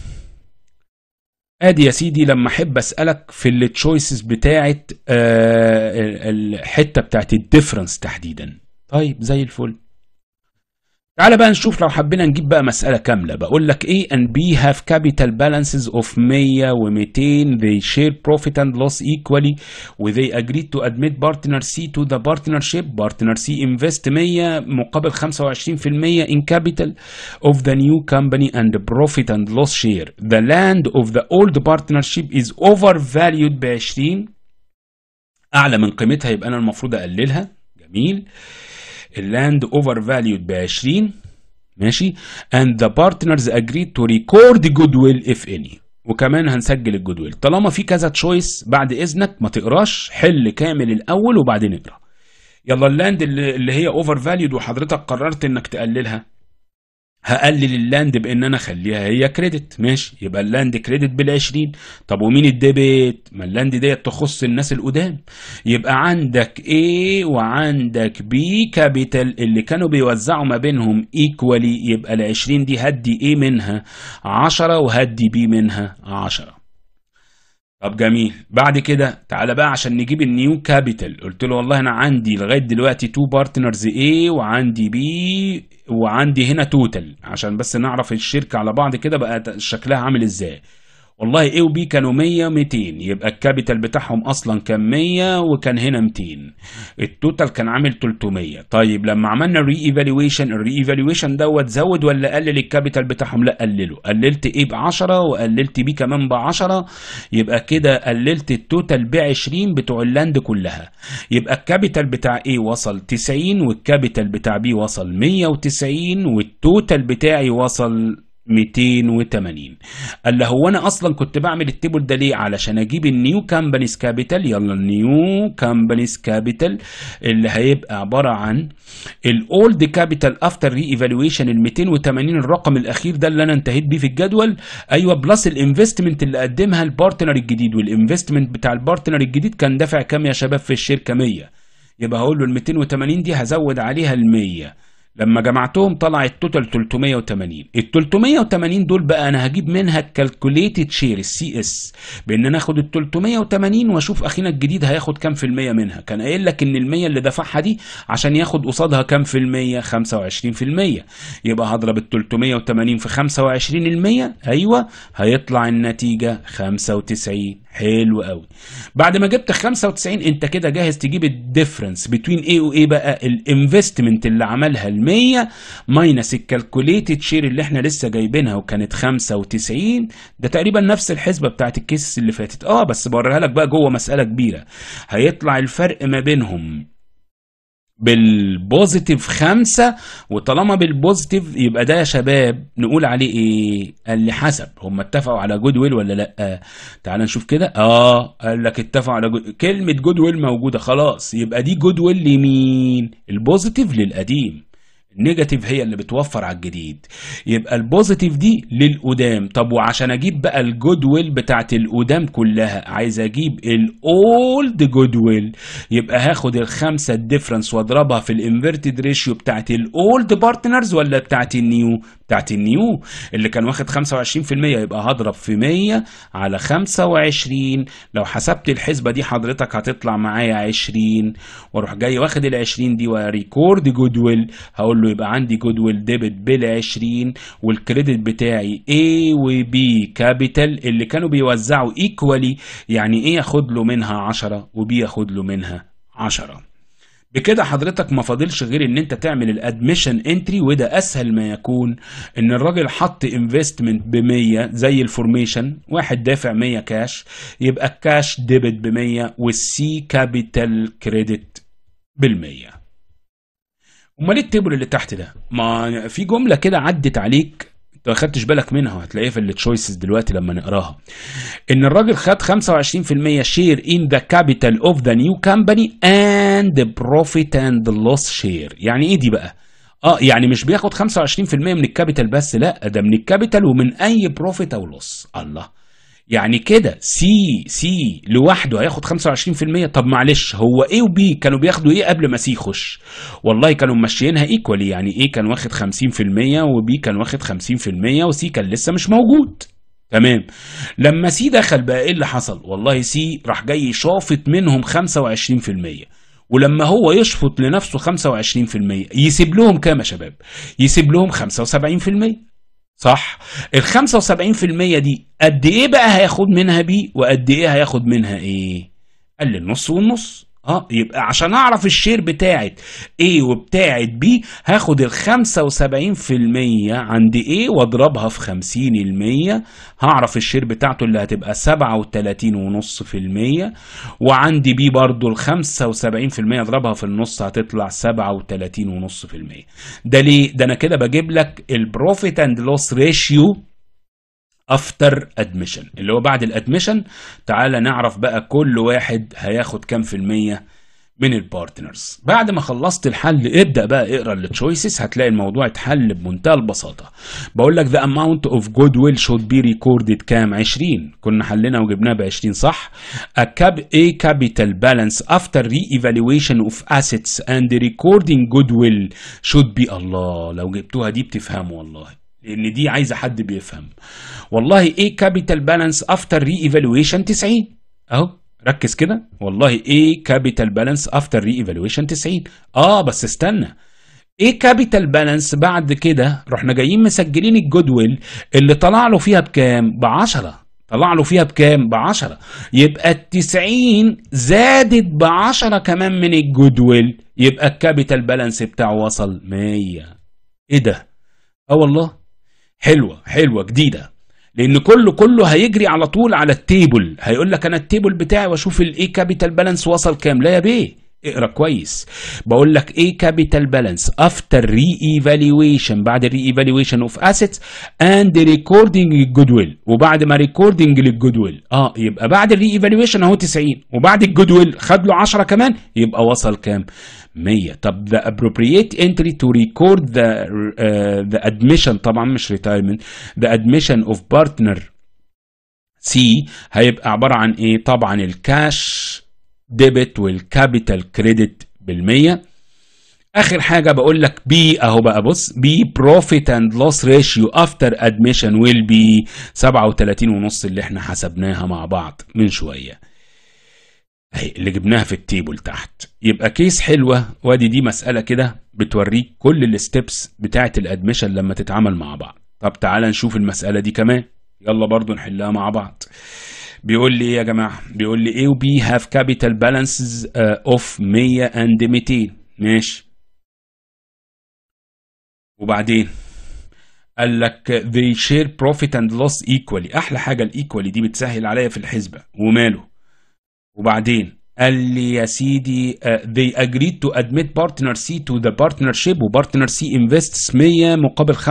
ادي يا سيدي لما احب اسالك في التشويسز بتاعت آه الحته بتاعت الديفرنس تحديدا طيب زي الفل تعالى بقى نشوف لو حبينا نجيب بقى مسألة كاملة بقول لك A and B have capital balances of 100 و 200 they share profit and loss equally و they agreed to admit partner C to the partnership partner C invest 100 مقابل 25% in capital of the new company and profit and loss share the land of the old partnership is overvalued ب 20 أعلى من قيمتها يبقى أنا المفروض أقللها جميل اللاند اوفر فاليود ب 20 ماشي and the partners agreed to record goodwill if any وكمان هنسجل الجودويل طالما في كذا تشويس بعد اذنك ما تقراش حل كامل الاول وبعدين اقرا يلا اللاند اللي اللي هي اوفر فاليود وحضرتك قررت انك تقللها هقلل اللاند بان انا اخليها هي كريدت ماشي يبقى اللاند كريدت بال20 طب ومين الديبت ما اللاند ديت تخص الناس القدام يبقى عندك A وعندك B كابيتال اللي كانوا بيوزعوا ما بينهم ايكوالي يبقى ال20 دي هدي A منها 10 وهدي B منها 10 طب جميل بعد كده تعالى بقى عشان نجيب النيو كابيتال قلت له والله انا عندي لغايه دلوقتي تو بارتنرز A وعندي B وعندي هنا توتال عشان بس نعرف الشركه على بعض كده بقى شكلها عامل ازاي والله A وB كانوا 100 200 يبقى الكابيتال بتاعهم اصلا كان 100 وكان هنا 200 التوتال كان عامل 300 طيب لما عملنا الري ايفالويشن الري ايفالويشن دوت زود ولا قلل الكابيتال بتاعهم لا قلله قللت A ب 10 وقللت B كمان ب 10 يبقى كده قللت التوتال ب 20 بتوع اللاند كلها يبقى الكابيتال بتاع A وصل 90 والكابيتال بتاع B وصل 190 والتوتال بتاعي وصل 280 قال له هو انا اصلا كنت بعمل التيبل ده ليه علشان اجيب النيو كامبانيز كابيتال يلا النيو كامبانيز كابيتال اللي هيبقى عباره عن الاولد كابيتال افتر ري ايفالويشن ال 280 الرقم الاخير ده اللي انا انتهيت بيه في الجدول ايوه بلس الانفستمنت اللي قدمها البارتنر الجديد والانفستمنت بتاع البارتنر الجديد كان دافع كام يا شباب في الشركه 100 يبقى هقول له ال 280 دي هزود عليها ال 100 لما جمعتهم طلع التوتال 380 ال 380 دول بقى انا هجيب منها الكالكوليتد شير السي اس بان انا اخد ال 380 واشوف اخينا الجديد هياخد كام في المية منها كان قايل لك ان ال 100 اللي دفعها دي عشان ياخد قصادها كام في المية 25 في المية يبقى هضرب ال 380 في 25 المية ايوه هيطلع النتيجة 95 حلو قوي بعد ما جبت 95 انت كده جاهز تجيب الديفرنس بين ايه وايه بقى الانفستمنت اللي عملها ال 100 ماينس الكالكوليتد شير اللي احنا لسه جايبينها وكانت 95 ده تقريبا نفس الحسبه بتاعت الكيس اللي فاتت اه بس بوريها لك بقى جوه مساله كبيره هيطلع الفرق ما بينهم بالبوزيتيف خمسة وطالما بالبوزيتيف يبقى ده يا شباب نقول عليه ايه قال لي حسب هم اتفقوا على جود ويل ولا لا تعال نشوف كده اه قال لك اتفقوا على جود كلمة جود ويل موجودة خلاص يبقى دي جود ويل لمين البوزيتيف للقديم النيجاتيف هي اللي بتوفر على الجديد يبقى البوزيتيف دي للقدام طب وعشان اجيب بقى الجود ويل بتاعت القدام كلها عايز اجيب الاولد جود ويل يبقى هاخد الخمسه الديفرنس واضربها في الانفيرتد ريشيو بتاعت الاولد بارتنرز ولا بتاعت النيو بتاعت النيو اللي كان واخد 25% يبقى هضرب في 100 على 25 لو حسبت الحسبه دي حضرتك هتطلع معايا 20 واروح جاي واخد ال 20 دي وريكورد جود ويل هقول له يبقى عندي جود ويل ديبت بال 20 والكريدت بتاعي A و B كابيتال اللي كانوا بيوزعوا ايكوالي يعني ايه ياخد له منها 10 وB ياخد له منها 10 بكده حضرتك ما فاضلش غير ان انت تعمل الادميشن انتري وده اسهل ما يكون ان الراجل حط انفستمنت ب 100 زي الفورميشن واحد دافع 100 كاش يبقى الكاش ديبت ب 100 والسي كابيتال كريدت بال 100 امال ايه التيبل اللي تحت ده ما في جمله كده عدت عليك انت ما خدتش بالك منها هتلاقيها في التشويسز دلوقتي لما نقراها ان الراجل خد 25% شير ان ذا كابيتال اوف ذا نيو كامباني اند بروفيت اند لوس شير يعني ايه دي بقى اه يعني مش بياخد 25% من الكابيتال بس لا ده من الكابيتال ومن اي بروفيت او لوس الله يعني كده سي سي لوحده هياخد 25% طب معلش هو ايه وبي كانوا بياخدوا ايه قبل ما سي يخش والله كانوا ماشيينها ايكوالي يعني ايه كان واخد 50% وبي كان واخد 50% وسي كان لسه مش موجود تمام لما سي دخل بقى ايه اللي حصل والله سي راح جاي شافط منهم 25% ولما هو يشفط لنفسه 25% يسيب لهم كام يا شباب يسيب لهم 75% صح ال 75% دي قد ايه بقى هياخد منها بي وقد ايه هياخد منها ايه قال لي النص والنص اه يبقى عشان اعرف الشير بتاعت A وبتاعت B هاخد ال 75% عند A واضربها في 50% هعرف الشير بتاعته اللي هتبقى 37.5% وعندي B برضو ال 75% اضربها في النص هتطلع 37.5% ده ليه؟ ده انا كده بجيب لك البروفيت اند لوس ريشيو افتر ادميشن اللي هو بعد الادميشن تعالى نعرف بقى كل واحد هياخد كام في المية من البارتنرز بعد ما خلصت الحل ابدا بقى اقرا التشويسز هتلاقي الموضوع اتحل بمنتهى البساطه بقول لك the amount of goodwill should be recorded كام 20 كنا حلنا وجبناها ب 20 صح a, cap a capital balance after re-evaluation of assets and recording goodwill should be الله لو جبتوها دي بتفهموا والله لان دي عايزه حد بيفهم والله ايه كابيتال بالانس افتر ري ايفالويشن 90 اهو ركز كده والله ايه كابيتال بالانس افتر ري ايفالويشن 90 اه بس استنى ايه كابيتال بالانس بعد كده رحنا جايين مسجلين الجود ويل اللي طلع له فيها بكام ب 10 طلع له فيها بكام ب 10 يبقى ال 90 زادت ب 10 كمان من الجود ويل يبقى الكابيتال بالانس بتاعه وصل 100 ايه ده اه والله حلوه حلوه جديده لان كله كله هيجري على طول على التيبل هيقول لك انا التيبل بتاعي واشوف الايه كابيتال بالانس وصل كام لا يا بيه اقرا كويس بقول لك ايه كابيتال بالانس افتر ري ايفالويشن بعد الري ايفالويشن اوف اسيتس اند ريكوردنج الجود ويل وبعد ما ريكوردنج للجود ويل اه يبقى بعد الري ايفالويشن اهو 90 وبعد الجود ويل خد له 10 كمان يبقى وصل كام 100 طب the appropriate entry to record the uh, the admission طبعا مش retirement the admission of partner C هيبقى عبارة عن ايه طبعا الكاش ديبت والكابيتال كريدت بالمية اخر حاجه بقول لك بي اهو بقى بص بي بروفيت اند لوس ريشيو افتر ادميشن ويل بي 37 ونص اللي احنا حسبناها مع بعض من شويه اهي اللي جبناها في التيبل تحت يبقى كيس حلوه وادي دي مساله كده بتوريك كل الستبس بتاعه الادميشن لما تتعامل مع بعض طب تعالى نشوف المساله دي كمان يلا برضو نحلها مع بعض بيقول لي ايه يا جماعه بيقول لي A و B have capital balances uh, of 100 and 200 ماشي وبعدين قال لك they share profit and loss equally احلى حاجه الايكوالي دي بتسهل عليا في الحسبه وماله وبعدين قال لي يا سيدي uh, they agreed to admit partner C to the partnership وبارتنر C invests 100 مقابل 25%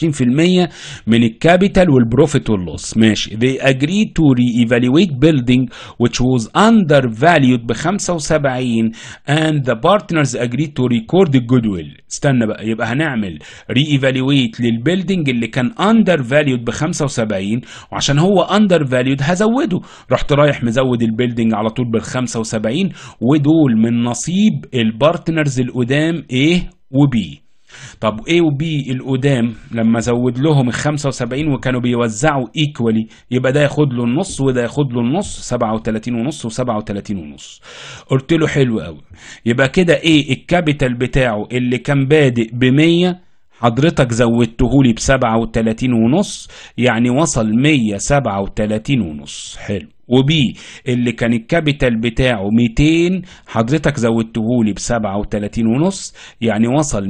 من الكابيتال والبروفيت واللوس ماشي they agreed to re-evaluate building which was undervalued ب 75 and the partners agreed to record the goodwill استنى بقى يبقى هنعمل re-evaluate للبيلدينج اللي كان undervalued ب 75 وعشان هو undervalued هزوده رحت رايح مزود البيلدينج على طول بال 75 ودول من نصيب البارتنرز القدام A و B طب A و B القدام لما زود لهم ال 75 وكانوا بيوزعوا ايكوالي يبقى ده ياخد له النص وده ياخد له النص 37 ونص و37 ونص قلت له حلو قوي يبقى كده ايه الكابيتال بتاعه اللي كان بادئ ب 100 حضرتك زودته لي ب 37 ونص يعني وصل 137 ونص حلو وبي اللي كان الكابيتال بتاعه 200 حضرتك زودته لي ب 37 ونص يعني وصل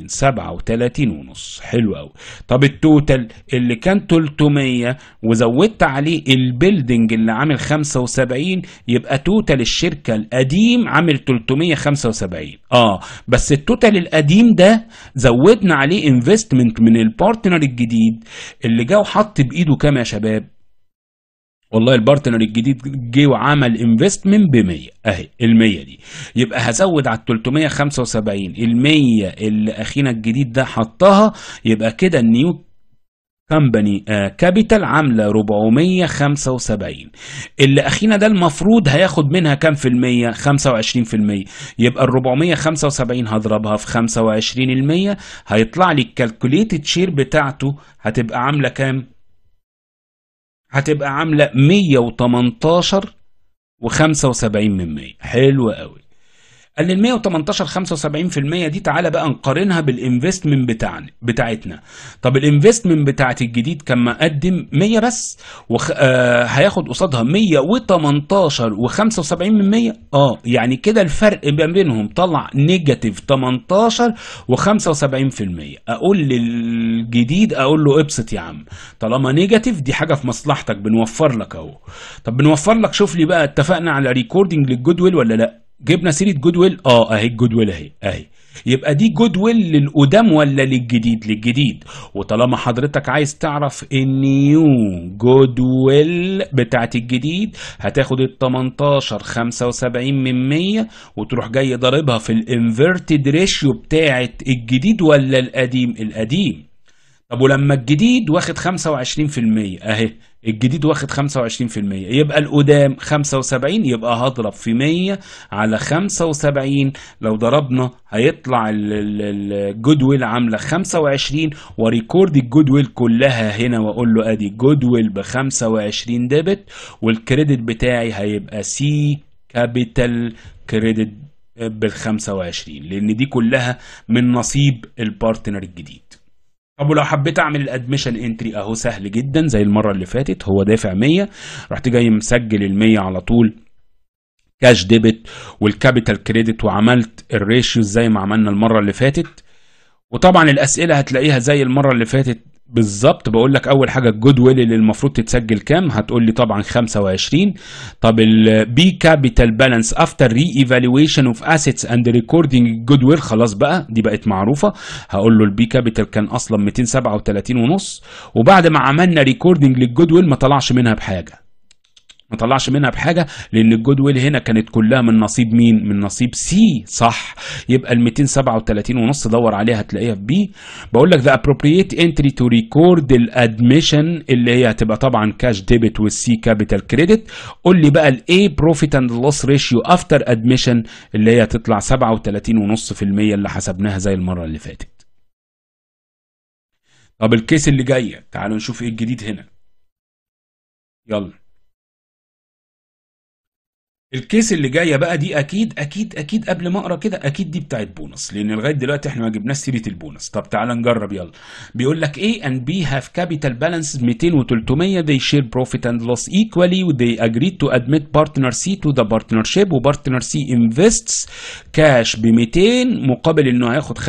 237 ونص حلو قوي طب التوتال اللي كان 300 وزودت عليه البيلدينج اللي عامل 75 يبقى توتال الشركه القديم عامل 375 اه بس التوتال القديم ده زودنا عليه انفستمنت من البارتنر الجديد اللي جه وحط بايده كام يا شباب والله البارتنر الجديد جه وعمل انفستمنت ب 100 اهي ال 100 دي يبقى هزود على ال 375 ال 100 اللي اخينا الجديد ده حطها يبقى كده النيو كمباني كابيتال عامله 475 اللي اخينا ده المفروض هياخد منها كام في المية 25% يبقى ال 475 هضربها في 25 المية هيطلع لي الكالكوليتد شير بتاعته هتبقى عامله كام هتبقى عامله 118 و75 من 100 حلو قوي قال لي ال 118 75% دي تعالى بقى نقارنها بالانفستمنت بتاعنا بتاعتنا طب الانفستمنت بتاعت الجديد كان مقدم 100 بس وخ... آه هياخد قصادها 118 و75 من 100 اه يعني كده الفرق ما بينهم طلع نيجاتيف 18 و75% اقول للجديد اقول له ابسط يا عم طالما نيجاتيف دي حاجه في مصلحتك بنوفر لك اهو طب بنوفر لك شوف لي بقى اتفقنا على ريكوردنج للجود ويل ولا لا جبنا سيره جود ويل اه اهي الجود ويل اهي اهي يبقى دي جود ويل للقدام ولا للجديد للجديد وطالما حضرتك عايز تعرف النيو جود ويل بتاعت الجديد هتاخد ال 18 75 من 100 وتروح جاي ضاربها في الانفيرتد ريشيو بتاعت الجديد ولا القديم القديم طب ولما الجديد واخد 25% اهي الجديد واخد 25% يبقى القدام 75 يبقى هضرب في 100 على 75 لو ضربنا هيطلع الجود ويل عامله 25 وريكورد الجود ويل كلها هنا واقول له ادي جود ويل ب 25 ديبت والكريدت بتاعي هيبقى سي كابيتال كريدت بال 25 لان دي كلها من نصيب البارتنر الجديد طب ولو حبيت اعمل الادميشن انتري اهو سهل جدا زي المره اللي فاتت هو دافع 100 رحت جاي مسجل ال 100 على طول كاش ديبت والكابيتال كريدت وعملت الريشيو زي ما عملنا المره اللي فاتت وطبعا الاسئله هتلاقيها زي المره اللي فاتت بالظبط بقول لك اول حاجه الجود ويل اللي المفروض تتسجل كام هتقول لي طبعا 25 طب البي كابيتال بالانس افتر ري ايفالويشن اوف اسيتس اند ريكوردنج جود ويل خلاص بقى دي بقت معروفه هقول له البي كابيتال كان اصلا 237 ونص وبعد ما عملنا ريكوردنج للجود ويل ما طلعش منها بحاجه ما طلعش منها بحاجه لان الجود ويل هنا كانت كلها من نصيب مين من نصيب سي صح يبقى ال 237 ونص دور عليها هتلاقيها في بي بقول لك ذا appropriate entry to record الادميشن اللي هي هتبقى طبعا كاش ديبت والسي كابيتال كريدت قول لي بقى الاي بروفيت اند لوس ريشيو افتر ادميشن اللي هي هتطلع 37.5% اللي حسبناها زي المره اللي فاتت طب الكيس اللي جايه تعالوا نشوف ايه الجديد هنا يلا الكيس اللي جايه بقى دي اكيد اكيد اكيد قبل ما اقرا كده اكيد دي بتاعت بونص لان لغايه دلوقتي احنا ما جبناش سيره البونص طب تعالى نجرب يلا بيقول لك A and B have capital balances 200 و300 they share profit and loss equally they agreed to admit partner C to the partnership وبارتنر C invests كاش ب 200 مقابل انه هياخد 25%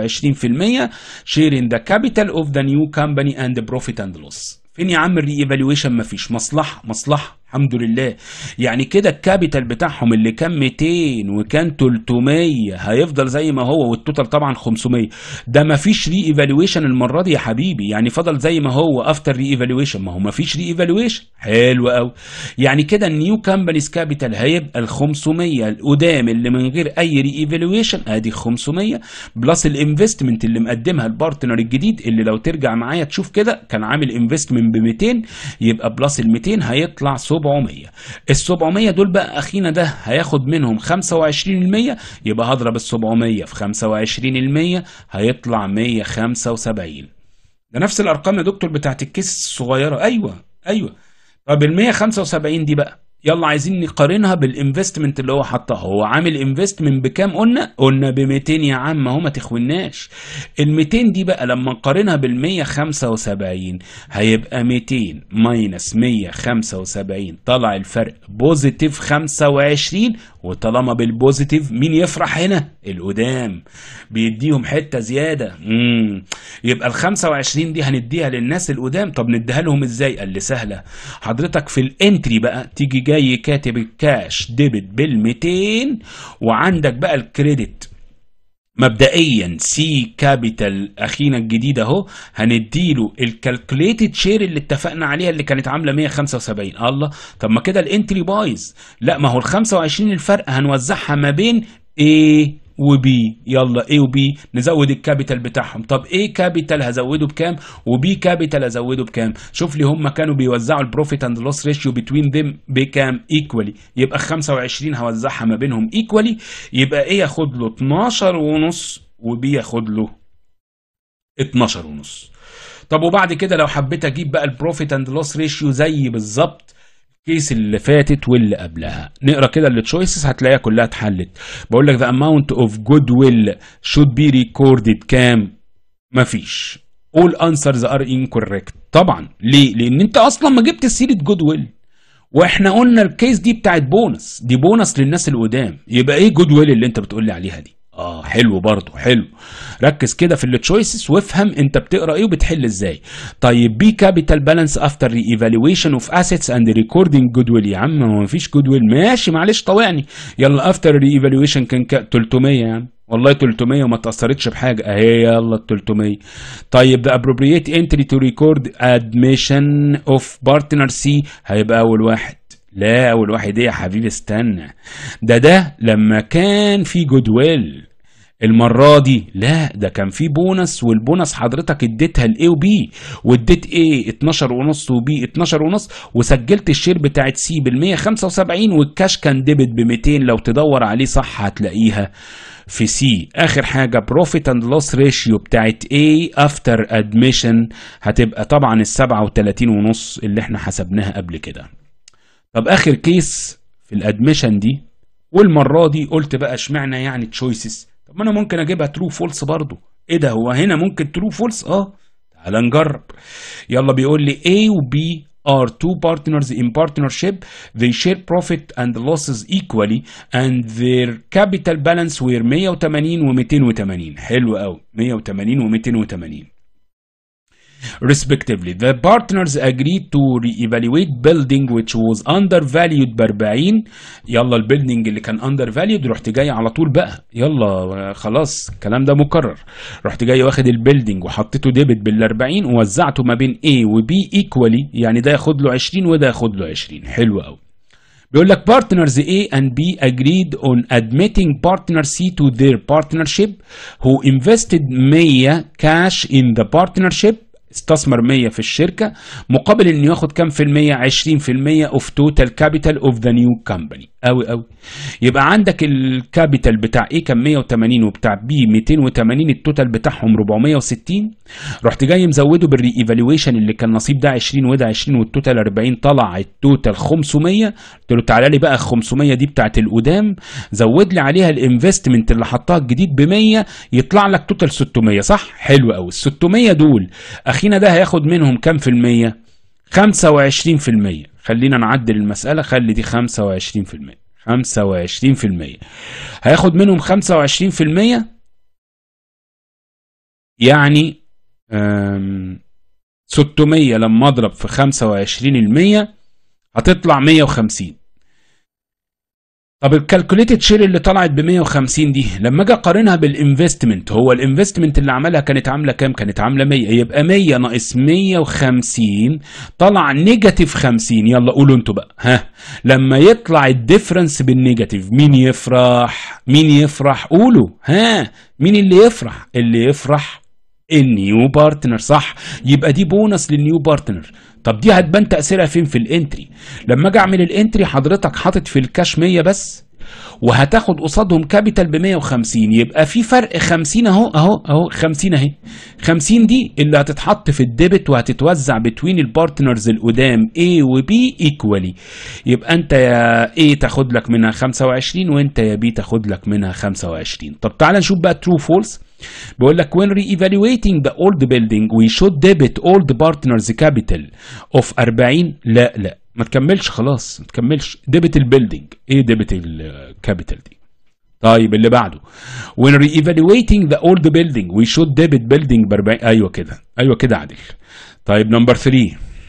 sharing the capital of the new company and the profit and loss فين يا عم الري ايفالويشن مفيش مصلحه مصلحه الحمد لله يعني كده الكابيتال بتاعهم اللي كان 200 وكان 300 هيفضل زي ما هو والتوتال طبعا 500 ده مفيش ري ايفالويشن المره دي يا حبيبي يعني فضل زي ما هو افتر ري ايفالويشن ما هو مفيش ري ايفالويشن حلو قوي يعني كده النيو كامبانيز كابيتال هيبقى ال 500 القدام اللي من غير اي ري ايفالويشن ادي 500 بلس الانفستمنت اللي مقدمها البارتنر الجديد اللي لو ترجع معايا تشوف كده كان عامل انفستمنت ب 200 يبقى بلس ال 200 هيطلع 700 ال 700 دول بقى اخينا ده هياخد منهم 25% يبقى هضرب ال 700 في 25% هيطلع 175 ده نفس الارقام يا دكتور بتاعت الكيس الصغيره ايوه ايوه طب ال 175 دي بقى يلا عايزين نقارنها بالانفستمنت اللي هو حطها هو عامل انفستمنت بكام قلنا قلنا ب 200 يا عم اهو ما تخوناش ال 200 دي بقى لما نقارنها بال 175 هيبقى 200 ماينس 175 طلع الفرق بوزيتيف 25 وطالما بالبوزيتيف مين يفرح هنا القدام بيديهم حته زياده امم يبقى ال 25 دي هنديها للناس القدام طب نديها لهم ازاي قال لي سهله حضرتك في الانتري بقى تيجي جاي كاتب الكاش ديبت بال 200 وعندك بقى الكريدت مبدئيا سي كابيتال اخينا الجديد اهو هنديله الكالكوليتد شير اللي اتفقنا عليها اللي كانت عامله 175 الله طب ما كده الانتري بايظ لا ما هو ال 25 الفرق هنوزعها ما بين A وبي يلا A وبي نزود الكابيتال بتاعهم طب A كابيتال هزوده بكام وبي كابيتال هزوده بكام شوف لي هم كانوا بيوزعوا البروفيت اند لوس ريشيو بتوين ذيم بكام ايكوالي يبقى 25 هوزعها ما بينهم ايكوالي يبقى A ياخد له 12 ونص وبي ياخد له 12 ونص طب وبعد كده لو حبيت اجيب بقى البروفيت اند لوس ريشيو زي بالظبط الكيس اللي فاتت واللي قبلها نقرا كده التشويسز هتلاقيها كلها اتحلت بقول لك the amount of goodwill should be recorded كام مفيش all answers are incorrect طبعا ليه لان انت اصلا ما جبت سيره جودويل واحنا قلنا الكيس دي بتاعت بونص دي بونص للناس اللي قدام يبقى ايه جودويل اللي انت بتقول لي عليها دي اه حلو برضه حلو ركز كده في التشويسز وافهم انت بتقرا ايه وبتحل ازاي طيب بي كابيتال بالانس افتر ري ايفالويشن اوف اسيتس اند ريكوردنج جود ويل يا عم ما فيش جود ويل ماشي معلش طوعني يلا افتر ري ايفالويشن كان 300 يا عم والله 300 وما تاثرتش بحاجه اهي يلا ال 300 طيب the appropriate entry to record admission of partner C هيبقى اول واحد لا اول واحد ايه يا حبيبي استنى ده ده لما كان في جود ويل المرة دي لا ده كان في بونص والبونص حضرتك اديتها لاي وبي واديت ايه 12 ونص وبي 12 ونص وسجلت الشير بتاعت سي بال 175 والكاش كان ديبت ب 200 لو تدور عليه صح هتلاقيها في سي اخر حاجه بروفيت اند لوس ريشيو بتاعت A افتر ادميشن هتبقى طبعا ال 37 ونص اللي احنا حسبناها قبل كده طب اخر كيس في الادميشن دي والمره دي قلت بقى اشمعنى يعني تشويسز طب ما انا ممكن اجيبها ترو فولس برضو ايه ده هو هنا ممكن ترو فولس اه تعال نجرب يلا بيقول لي A و B are two partners in partnership they share profit and losses equally and their capital balance were 180 و 280 حلو قوي 180 و 280 respectively the partners agreed to re-evaluate building which was undervalued ب 40 يلا البيلدينج اللي كان undervalued رحت جاي على طول بقى يلا خلاص الكلام ده مكرر رحت جاي واخد البيلدينج وحطيته ديبت بال 40 ووزعته ما بين A و B equally يعني ده ياخد له 20 وده ياخد له 20 حلو قوي بيقول لك partners A and B agreed on admitting partner C to their partnership who invested 100 cash in the partnership استثمر 100 في الشركة مقابل انه ياخد كام في المية 20 في المية اوف توتال كابيتال اوف ذا نيو كامباني قوي قوي يبقى عندك الكابيتال بتاع ايه كان 180 وبتاع بي 280 التوتال بتاعهم 460 رحت جاي مزوده بالري ايفالويشن اللي كان نصيب ده 20 وده 20 والتوتال 40 طلع التوتال 500 قلت له تعالى لي بقى ال 500 دي بتاعت القدام زود لي عليها الانفستمنت اللي حطها الجديد ب 100 يطلع لك توتال 600 صح حلو قوي ال 600 دول اخينا ده هياخد منهم كام في المية 25 في المية خلينا نعدل المسألة خلي دي 25 في المية 25 في المية هياخد منهم 25 في المية يعني أم، 600 لما اضرب في 25 المية هتطلع 150 طب الكالكوليتد شير اللي طلعت ب 150 دي لما اجي اقارنها بالانفستمنت هو الانفستمنت اللي عملها كانت عامله كام؟ كانت عامله 100 يبقى 100 ناقص 150 طلع نيجاتيف 50 يلا قولوا انتوا بقى ها لما يطلع الديفرنس بالنيجاتيف مين يفرح؟ مين يفرح؟ قولوا ها مين اللي يفرح؟ اللي يفرح النيو بارتنر صح يبقى دي بونص للنيو بارتنر طب دي هتبان تاثيرها فين في الانتري لما اجي اعمل الانتري حضرتك حاطط في الكاش 100 بس وهتاخد قصادهم كابيتال ب 150 يبقى في فرق 50 اهو اهو اهو 50 اهي 50 دي اللي هتتحط في الديبت وهتتوزع بتوين البارتنرز القدام A و B ايكوالي يبقى انت يا A تاخد لك منها 25 وانت يا B تاخد لك منها 25 طب تعال نشوف بقى true false بيقول لك when re-evaluating the old building we should debit all the partners capital of 40 لا لا ما تكملش خلاص ما تكملش ديبت البيلدينج ايه ديبت الكابيتال دي طيب اللي بعده when re-evaluating the old building we should debit building ب 40 ايوه كده ايوه كده عادل طيب نمبر 3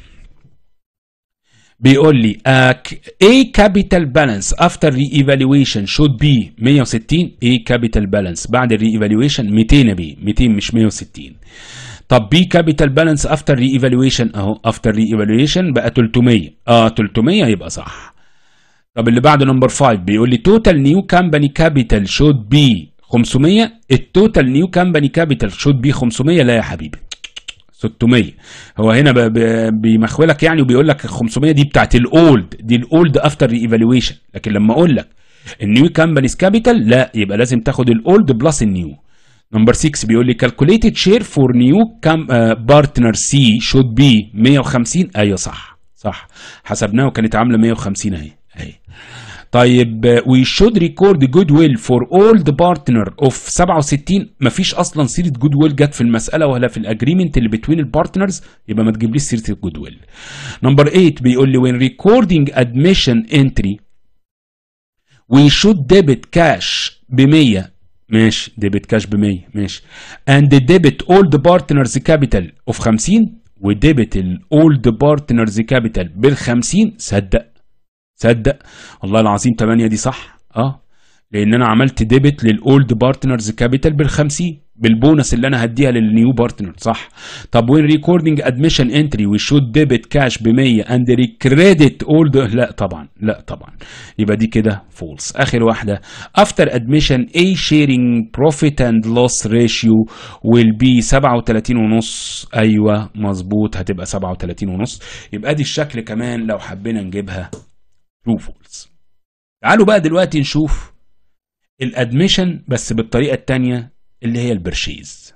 بيقول لي uh, A capital balance after re-evaluation should be 160 A capital balance بعد re-evaluation 200 بي 200 مش 160 طب B capital balance after re-evaluation اهو after re-evaluation بقى 300 اه 300 يبقى صح طب اللي بعده نمبر 5 بيقول لي total new company capital should be 500 التوتال نيو كامباني كابيتال should be 500 لا يا حبيبي 600 هو هنا ب- ب- بيمخولك يعني وبيقول لك 500 دي بتاعت الاولد دي الاولد افتر ري ايفالويشن لكن لما اقول لك النيو كامبانيز كابيتال لا يبقى لازم تاخد الاولد بلس النيو نمبر 6 بيقول لي calculated share for new cam, uh, partner C should be 150 ايوه صح صح حسبناها وكانت عامله 150 اهي اهي طيب وي شود ريكورد جود ويل فور اول ذا بارتنر اوف 67 مفيش اصلا سيره جود ويل جت في المساله ولا في الاجريمنت اللي بتوين البارتنرز يبقى ما تجيبليش سيره الجود ويل نمبر 8 بيقول لي when recording admission entry we should debit cash ب 100 ماشي ديبت كاش ب 100 ماشي and debit all the partners capital of 50 وديبت الاولد بارتنرز كابيتال بال 50 صدق صدق والله العظيم 8 دي صح اه لان انا عملت ديبت للاولد بارتنرز كابيتال بال50 بالبونص اللي انا هديها للنيو بارتنر صح طب وين ريكوردنج ادميشن انتري وي شود ديبت كاش ب 100 اند ريكريدت اولد لا طبعا لا طبعا يبقى دي كده فولس اخر واحده افتر ادميشن اي شيرنج بروفيت اند لوس ريشيو ويل بي 37 ونص ايوه مظبوط هتبقى 37 ونص يبقى دي الشكل كمان لو حبينا نجيبها ترو فولس تعالوا بقى دلوقتي نشوف الادميشن بس بالطريقه الثانيه اللي هي البرشيز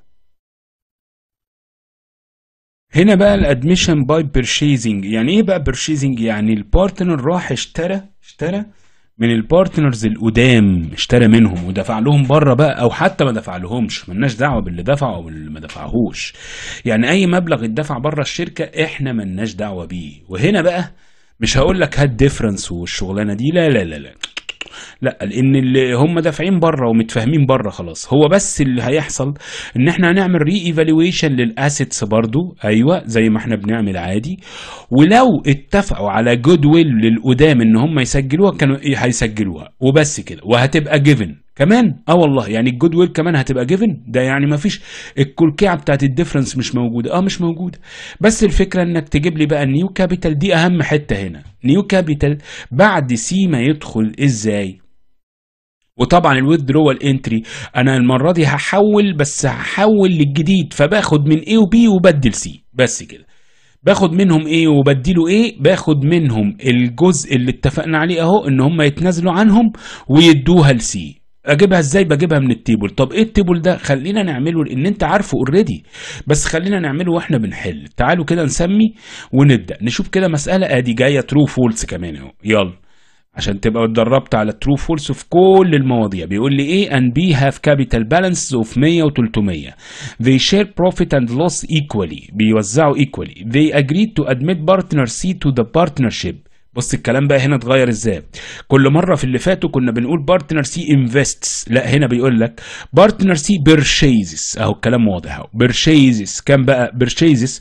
هنا بقى الادميشن باي بيرشيزنج يعني ايه بقى بيرشيزنج يعني البارتنر راح اشترى اشترى من البارتنرز القدام اشترى منهم ودفع لهم بره بقى او حتى ما دفع لهمش ملناش دعوه باللي دفع او باللي ما دفعهوش يعني اي مبلغ اتدفع بره الشركه احنا ملناش دعوه بيه وهنا بقى مش هقول لك هات ديفرنس والشغلانه دي لا لا لا لا لا لان اللي هم دافعين بره ومتفاهمين بره خلاص هو بس اللي هيحصل ان احنا هنعمل ري ايفالويشن للاسيتس برضو ايوه زي ما احنا بنعمل عادي ولو اتفقوا على جود ويل للقدام ان هم يسجلوها كانوا إيه هيسجلوها وبس كده وهتبقى جيفن كمان اه والله يعني الجود ويل كمان هتبقى جيفن ده يعني ما فيش الكلكعه بتاعت الديفرنس مش موجوده اه مش موجوده بس الفكره انك تجيب لي بقى النيو كابيتال دي اهم حته هنا نيو كابيتال بعد سي ما يدخل ازاي وطبعا الويدرول انتري انا المره دي هحول بس هحول للجديد فباخد من A وB وبدل C بس كده باخد منهم ايه وبديله ايه باخد منهم الجزء اللي اتفقنا عليه اهو ان هم يتنازلوا عنهم ويدوها لسي اجيبها ازاي بجيبها من التيبل طب ايه التيبل ده خلينا نعمله لان انت عارفه اوريدي بس خلينا نعمله واحنا بنحل تعالوا كده نسمي ونبدا نشوف كده مساله ادي جايه ترو فولس كمان اهو يلا عشان تبقى اتدربت على الترو فولس في كل المواضيع بيقول لي A and B have capital balance of 100 و 300 they share profit and loss equally بيوزعوا equally they agreed to admit partner C to the partnership بص الكلام بقى هنا اتغير ازاي كل مره في اللي فاتوا كنا بنقول بارتنر سي انفستس لا هنا بيقول لك بارتنر سي بيرشيزز اهو الكلام واضح اهو بيرشيزز كام بقى بيرشيزز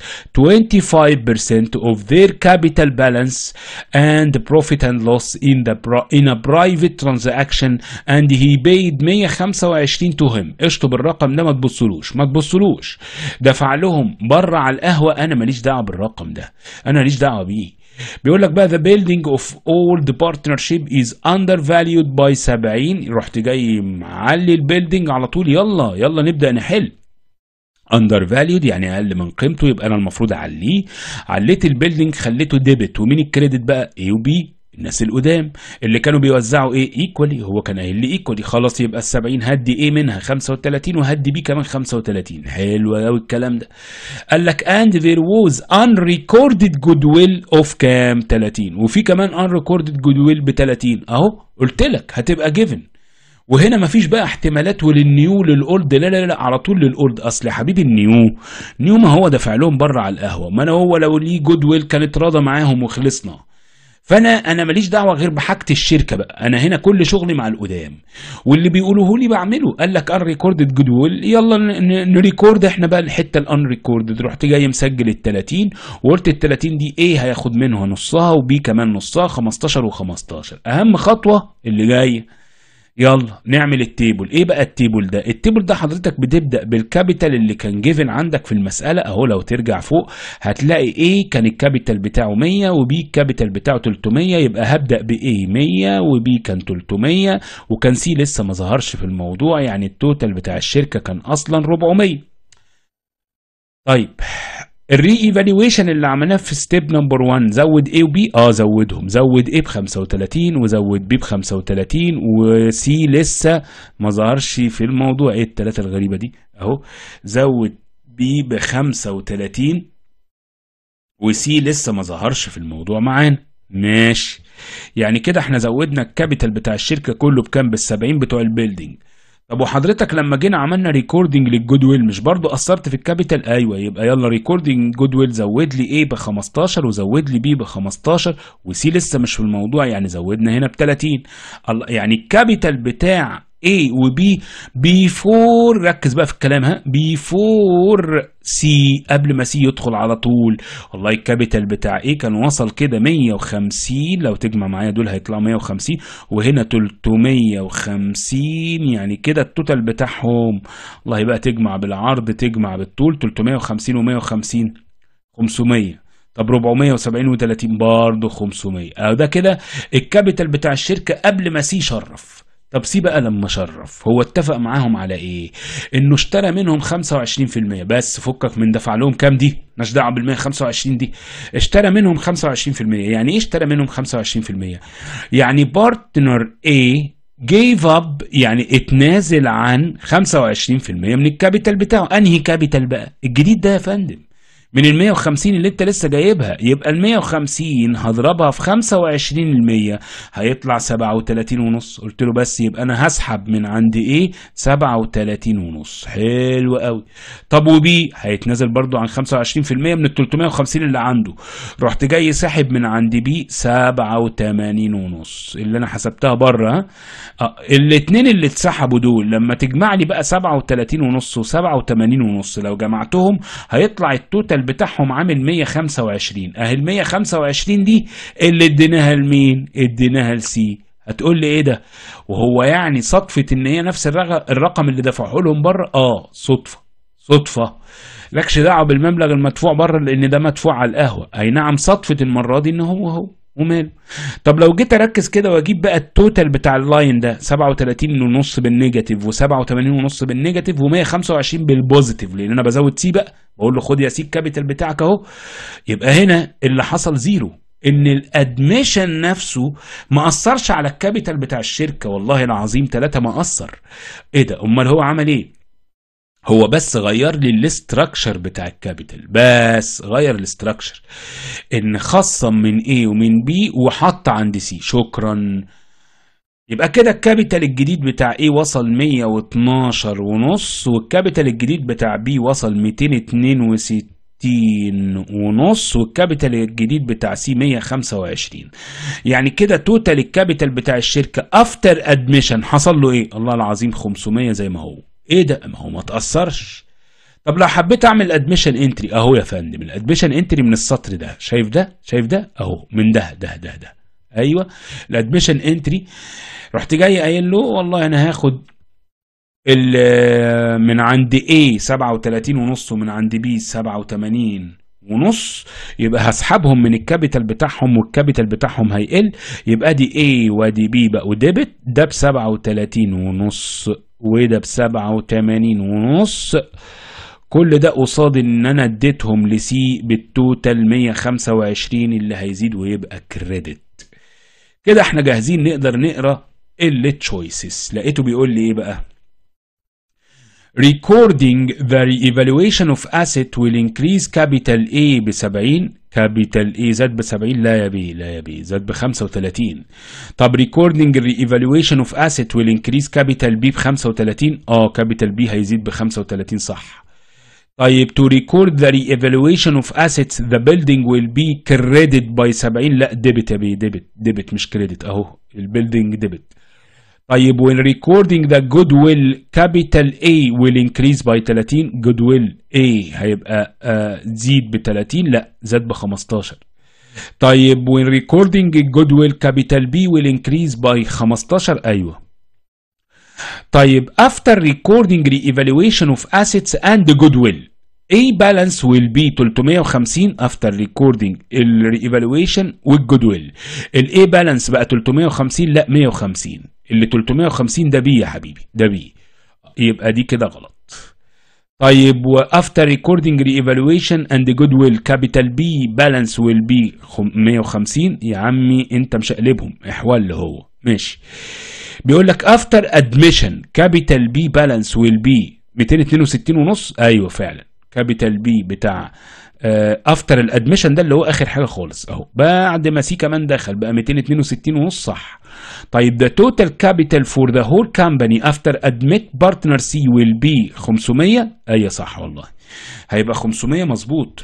25% of their capital balance and profit and loss in the in a private transaction and he paid 125 to him اشطب الرقم ده ما تبصلوش ما تبصلوش دفع لهم بره على القهوه انا ماليش دعوه بالرقم ده انا ماليش دعوه بيه بيقول لك بقى the building of all the partnership is undervalued by 70 رحت جاي معلي البيلدينج على طول يلا يلا نبدا نحل undervalued يعني اقل من قيمته يبقى انا المفروض اعليه عليت البيلدينج خليته ديبت ومين الكريدت بقى A وB الناس القدام اللي كانوا بيوزعوا ايه ايكوالي هو كان قايل لي ايكوالي خلاص يبقى ال 70 هدي ايه منها 35 وهدي بي كمان 35 حلو قوي الكلام ده قال لك and there was unrecorded goodwill of كام 30 وفي كمان unrecorded goodwill ب 30 اهو قلت لك هتبقى given وهنا مفيش بقى احتمالات وللنيو للاولد لا لا لا على طول للاولد اصل يا حبيبي النيو نيو ما هو دافع لهم بره على القهوه ما انا هو لو ليه جود ويل كانت راضى معاهم وخلصنا فانا انا ماليش دعوه غير بحاجه الشركه بقى انا هنا كل شغلي مع القدام واللي بيقولوه لي بعمله قال لك ان ريكوردد جود ويل يلا نريكورد احنا بقى الحته الان ريكوردد رحت جاي مسجل ال 30 وقلت ال 30 دي ايه هياخد منها نصها وبي كمان نصها 15 و15 اهم خطوه اللي جايه يلا نعمل التيبل ايه بقى التيبل ده التيبل ده حضرتك بتبدا بالكابيتال اللي كان جيفن عندك في المساله اهو لو ترجع فوق هتلاقي ايه كان الكابيتال بتاعه 100 وبي الكابيتال بتاعه 300 يبقى هبدا بايه 100 وبي كان 300 وكان سي لسه ما ظهرش في الموضوع يعني التوتال بتاع الشركه كان اصلا 400 طيب الري ايفالويشن اللي عملناه في ستيب نمبر 1 زود A وB اه زودهم زود A ب 35 وزود B ب 35 وسي لسه ما ظهرش في الموضوع ايه الثلاثه الغريبه دي اهو زود B ب 35 وسي لسه ما ظهرش في الموضوع معانا ماشي يعني كده احنا زودنا الكابيتال بتاع الشركه كله بكام بال 70 بتوع البيلدينج طب وحضرتك لما جينا عملنا ريكوردنج للجود ويل مش برضو اثرت في الكابيتال ايوه يبقى يلا ريكوردنج جود ويل زود لي ايه ب 15 وزود لي بي ب 15 وسي لسه مش في الموضوع يعني زودنا هنا ب 30 الله يعني الكابيتال بتاع A و B before ركز بقى في الكلام ها before C قبل ما C يدخل على طول والله الكابيتال بتاع A كان وصل كده 150 لو تجمع معايا دول هيطلعوا 150 وهنا 350 يعني كده التوتال بتاعهم والله بقى تجمع بالعرض تجمع بالطول 350 و150 500 طب 470 و30 برضه 500 اهو ده كده الكابيتال بتاع الشركه قبل ما سي شرف طب سي بقى لما شرف هو اتفق معاهم على ايه انه اشترى منهم 25% بس فكك من دفع لهم كام دي مش دعوه بال 125 دي اشترى منهم 25% يعني ايه اشترى منهم 25% يعني بارتنر A gave up يعني اتنازل عن 25% من الكابيتال بتاعه انهي كابيتال بقى الجديد ده يا فندم من ال 150 اللي انت لسه جايبها يبقى ال 150 هضربها في 25% هيطلع 37 ونص قلت له بس يبقى انا هسحب من عند ايه 37 ونص حلو قوي طب وبي هيتنازل برضو عن 25% من ال 350 اللي عنده رحت جاي ساحب من عند بي 87 ونص اللي انا حسبتها بره اه الاثنين اللي اتسحبوا دول لما تجمع لي بقى 37 ونص و87 ونص لو جمعتهم هيطلع التوتال بتاعهم عامل 125 اهي ال 125 دي اللي اديناها لمين اديناها لسي هتقول لي ايه ده وهو يعني صدفه ان هي نفس الرغ- الرقم اللي دفعه لهم بره اه صدفه صدفه لكش دعوه بالمبلغ المدفوع بره لان ده مدفوع على القهوه اي نعم صدفه المره دي ان هو هو وماله طب لو جيت اركز كده واجيب بقى التوتال بتاع اللاين ده 37 ونص بالنيجاتيف و87 ونص بالنيجاتيف و125 بالبوزيتيف لان انا بزود سي بقى بقول له خد يا سي الكابيتال بتاعك اهو يبقى هنا اللي حصل زيرو ان الادميشن نفسه ما اثرش على الكابيتال بتاع الشركه والله العظيم ثلاثة ما اثر ايه ده امال هو عمل ايه هو بس غير لي الاستراكشر بتاع الكابيتال بس غير الاستراكشر ان خصم من A ومن B وحط عند C شكرا يبقى كده الكابيتال الجديد بتاع A وصل 112 ونص والكابيتال الجديد بتاع B وصل 262 ونص والكابيتال الجديد بتاع C 125 يعني كده توتال الكابيتال بتاع الشركة افتر ادميشن حصل له ايه الله العظيم 500 زي ما هو ايه ده ما هو ما تأثرش طب لو حبيت اعمل ادميشن انتري اهو يا فندم الادميشن انتري من السطر ده شايف ده شايف ده اهو من ده ده ده ده ايوه الادميشن انتري رحت جاي قايل له والله انا هاخد ال- من عند A 37 ونص ومن عند B 87 ونص يبقى هسحبهم من الكابيتال بتاعهم والكابيتال بتاعهم هيقل يبقى دي A وادي B بقوا ديبت ده ب 37 ونص وده ب 87 ونص كل ده قصاد ان انا اديتهم لسي بالتوتال 125 اللي هيزيد ويبقى كريدت كده احنا جاهزين نقدر نقرا التشويسز لقيته بيقول لي ايه بقى recording the reevaluation of asset will increase capital A ب 70 capital A زاد ب 70 لا يا بي لا يا بي زاد ب 35 طب recording the reevaluation of asset will increase capital B ب 35 اه capital B هيزيد ب 35 صح طيب to record the reevaluation of assets the building will be credited by 70 لا debit يا بي debit debit مش credit اهو البيلدينج debit طيب when recording the goodwill capital A will increase by 30 goodwill A هيبقى آه زيد ب 30 لا زاد ب 15 طيب when recording goodwill capital B will increase by 15 ايوه طيب after recording re-evaluation of assets and goodwill A balance will be 350 after recording ال re-evaluation والجودويل ال A balance بقى 350 لا 150 اللي 350 ده بي يا حبيبي ده بي يبقى دي كده غلط طيب و after recording re-evaluation and goodwill capital B balance will be خم- 150 يا عمي انت مشقلبهم احوال هو ماشي بيقول لك after admission capital B balance will be 262 ونص ايوه فعلا كابيتال بي بتاع افتر الادميشن ده اللي هو اخر حاجه خالص اهو بعد ما سي كمان دخل بقى 262 ونص صح طيب ده توتال كابيتال فور ذا هول كامباني افتر ادميت بارتنر سي ويل بي 500 ايوه صح والله هيبقى 500 مظبوط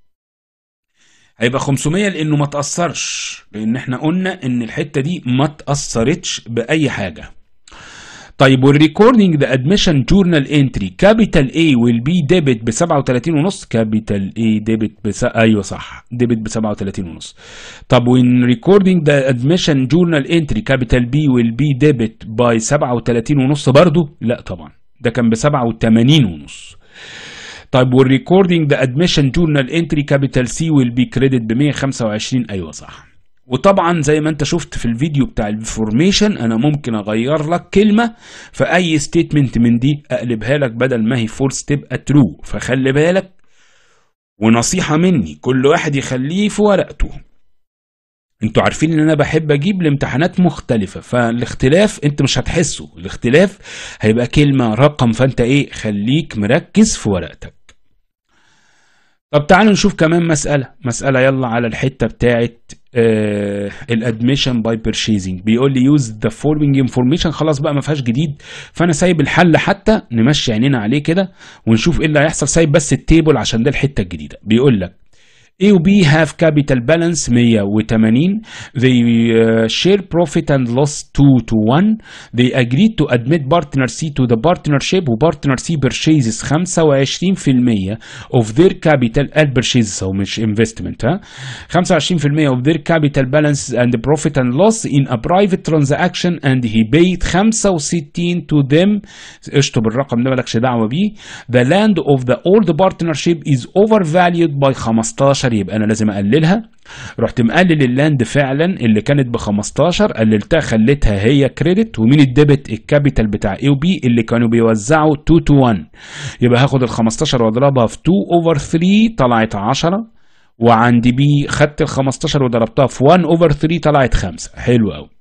هيبقى 500 لانه ما تاثرش لان احنا قلنا ان الحته دي ما تاثرتش باي حاجه طيب والريكوردنج ذا ادميشن جورنال انتري كابيتال اي ويل بي ديبت ب 37 ونص كابيتال اي ديبت بس... ايوه صح ديبت ب 37 ونص طب وين ريكوردنج ذا ادميشن جورنال انتري كابيتال بي ويل بي ديبت باي 37 ونص برضه لا طبعا ده كان ب 87 ونص طيب والريكوردنج ذا ادميشن جورنال انتري كابيتال سي ويل بي كريدت ب 125 ايوه صح وطبعا زي ما انت شفت في الفيديو بتاع الفورميشن انا ممكن اغير لك كلمه في اي ستيتمنت من دي اقلبها لك بدل ما هي فولس تبقى ترو فخلي بالك ونصيحه مني كل واحد يخليه في ورقته انتوا عارفين ان انا بحب اجيب لامتحانات مختلفة فالاختلاف انت مش هتحسه الاختلاف هيبقى كلمة رقم فانت ايه خليك مركز في ورقتك طب تعالوا نشوف كمان مسألة مسألة يلا على الحتة بتاعت الادميشن باي بيرشيزنج بيقول لي يوز ذا فولوينج انفورميشن خلاص بقى ما فيهاش جديد فانا سايب الحل حتى نمشي عينينا عليه كده ونشوف ايه اللي هيحصل سايب بس التيبل عشان ده الحته الجديده بيقول لك A و B have capital balance 180 they uh, share profit and loss 2 to 1 they agreed to admit partner C to the partnership و partner C purchases 25% of their capital ال purchases هو مش investment ها 25% of their capital balance and profit and loss in a private transaction and he paid 65 to them اشطب الرقم ده مالكش دعوه بيه the land of the old partnership is overvalued by 15 يبقى انا لازم اقللها رحت مقلل اللاند فعلا اللي كانت ب 15 قللتها خليتها هي كريدت ومين الديبت الكابيتال بتاع اي وبي اللي كانوا بيوزعوا 2 تو 1 يبقى هاخد ال 15 واضربها في 2 اوفر 3 طلعت 10 وعند بي خدت ال 15 وضربتها في 1 اوفر 3 طلعت 5 حلو قوي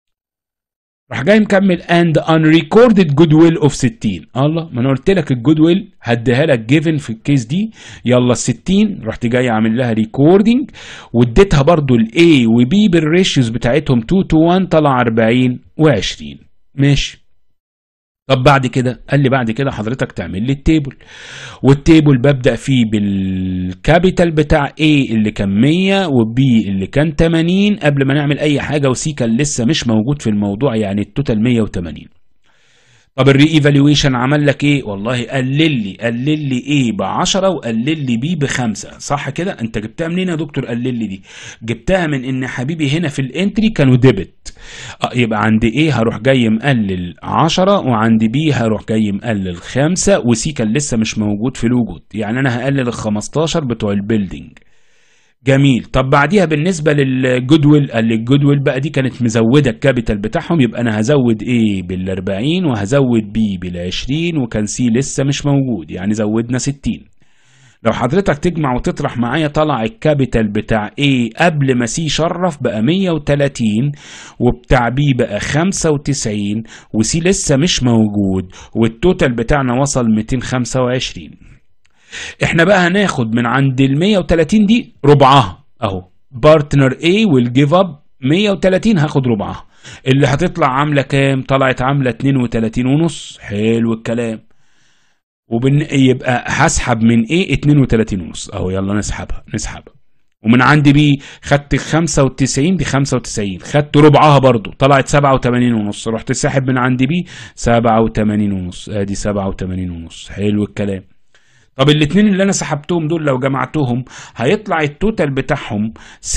راح جاي مكمل and unrecorded goodwill of 60 الله ما انا قلت لك الجود ويل هديها لك جيفن في الكيس دي يلا ال 60 رحت جاي عامل لها ريكوردنج واديتها برضو ال A و B بالريشيوز بتاعتهم 2 to 1 طلع 40 و20 ماشي طب بعد كده قال لي بعد كده حضرتك تعمل لي التيبل والتيبل ببدا فيه بالكابيتال بتاع A اللي كان 100 وB اللي كان 80 قبل ما نعمل اي حاجه وسي كان لسه مش موجود في الموضوع يعني التوتال 180 طب الري ايفالويشن عمل لك ايه والله قلل لي قلل لي ايه ب 10 وقلل لي بي بخمسة صح كده انت جبتها منين يا دكتور قلل لي دي جبتها من ان حبيبي هنا في الانتري كانوا ديبت اه يبقى عند ايه هروح جاي مقلل 10 وعند بي هروح جاي مقلل خمسة وسي كان لسه مش موجود في الوجود يعني انا هقلل ال 15 بتوع البيلدينج جميل طب بعديها بالنسبة للجودويل قال لي الجودويل بقى دي كانت مزودة الكابيتال بتاعهم يبقى أنا هزود إيه بال 40 وهزود بي بال 20 وكان سي لسه مش موجود يعني زودنا 60 لو حضرتك تجمع وتطرح معايا طلع الكابيتال بتاع A قبل ما سي شرف بقى 130 وبتاع بي بقى 95 وسي لسه مش موجود والتوتال بتاعنا وصل 225 احنا بقى هناخد من عند ال 130 دي ربعها اهو بارتنر A will give up 130 هاخد ربعها اللي هتطلع عامله كام طلعت عامله 32 ونص حلو الكلام وبن يبقى هسحب من A 32 ونص اهو يلا نسحبها نسحبها ومن عند بي خدت 95 دي 95 خدت ربعها برضو طلعت 87 ونص رحت ساحب من عند بي 87 ونص ادي 87 ونص حلو الكلام طب الاثنين اللي انا سحبتهم دول لو جمعتهم هيطلع التوتال بتاعهم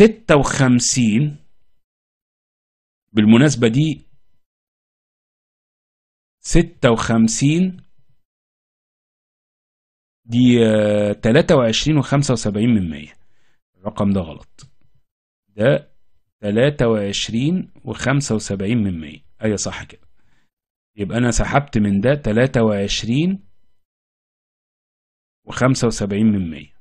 56 بالمناسبة دي 56 دي 23 و75 من 100 الرقم ده غلط ده 23 و75 من 100 ايوه صح كده يبقى انا سحبت من ده 23 وخمسة وسبعين من مية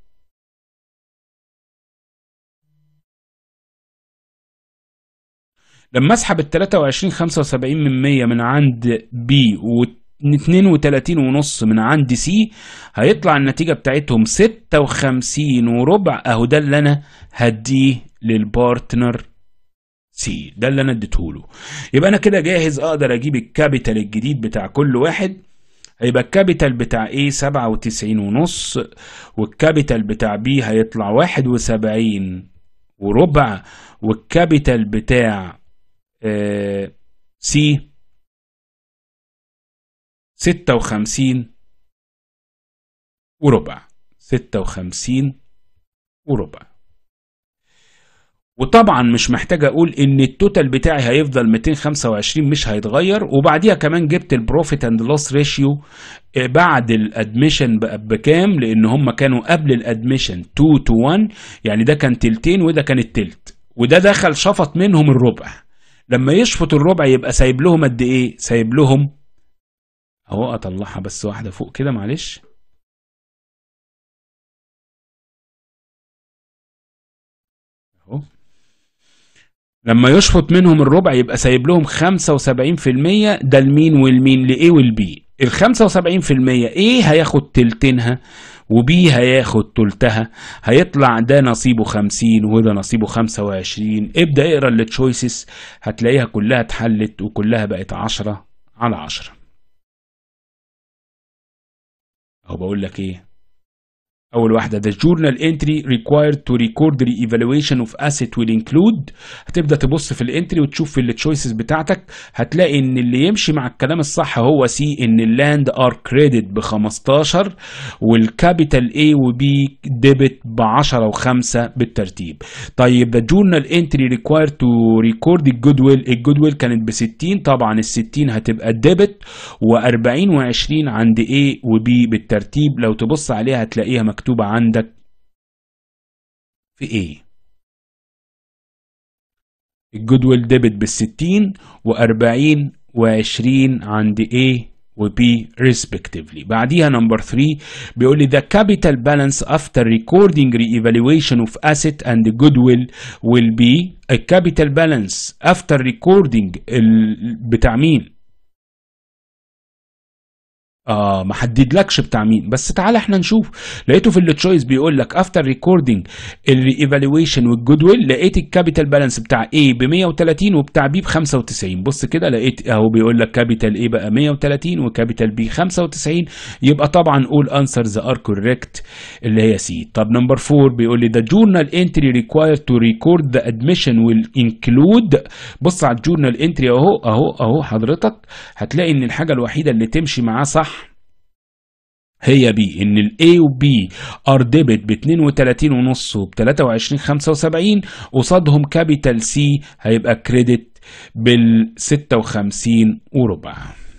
لما اسحب التلاتة وعشرين خمسة وسبعين من مية من عند بي واتنين وتلاتين ونص من عند سي هيطلع النتيجة بتاعتهم ستة وخمسين وربع اهو ده اللي انا هديه للبارتنر سي ده اللي انا اديتهوله يبقى انا كده جاهز اقدر اجيب الكابيتال الجديد بتاع كل واحد هيبقى الكابيتال بتاع A سبعة وتسعين ونص والكابيتال بتاع B هيطلع واحد وسبعين وربع والكابيتال بتاع C 56 وربع 56 وربع وطبعا مش محتاج اقول ان التوتال بتاعي هيفضل 225 مش هيتغير وبعديها كمان جبت البروفيت اند لوس ريشيو بعد الادميشن بقى بكام لان هم كانوا قبل الادميشن 2 تو 1 يعني ده كان تلتين وده كان التلت وده دخل شفط منهم الربع لما يشفط الربع يبقى سايب لهم قد ايه سايب لهم اهو اطلعها بس واحده فوق كده معلش اهو لما يشفط منهم الربع يبقى سايب لهم 75% ده المين والمين لايه والبي ال 75% ايه هياخد تلتينها وبي هياخد تلتها هيطلع ده نصيبه 50 وده نصيبه 25 ابدا اقرا التشويسز هتلاقيها كلها اتحلت وكلها بقت 10 على 10 اهو بقول لك ايه اول واحده the journal entry required to record the evaluation of asset will include هتبدا تبص في الانتري وتشوف في التشويسز بتاعتك هتلاقي ان اللي يمشي مع الكلام الصح هو سي ان اللاند ار كريدت ب 15 والكابيتال A و B ديبت ب 10 و5 بالترتيب طيب the journal entry required to record الجود الجود ويل كانت ب 60 طبعا ال 60 هتبقى ديبت و40 و20 عند A و B بالترتيب لو تبص عليها هتلاقيها مكتوبة مكتوبة عندك في ايه الجدول ديبت بالستين وأربعين وعشرين عند A و B respectively بعديها نمبر 3 بيقول لي the capital balance after recording re-evaluation of asset and goodwill will be a capital balance after recording بتاع مين اه ما حددلكش بتاع مين بس تعالى احنا نشوف لقيته في التشويس بيقول لك افتر ريكوردنج الايفالويشن والجود ويل لقيت الكابيتال بالانس بتاع A ب 130 وبتاع B ب 95 بص كده لقيت اهو بيقول لك كابيتال A بقى 130 وكابيتال B 95 يبقى طبعا all answers are correct اللي هي C طب نمبر 4 بيقول لي the journal entry required to record the admission will include بص على الجورنال انتري اهو اهو اهو حضرتك هتلاقي ان الحاجه الوحيده اللي تمشي معاه صح هي بي ان الاي وبي ار ديبت ب 32 ونص وب 23 75 قصادهم كابيتال سي هيبقى كريدت بال 56 وربع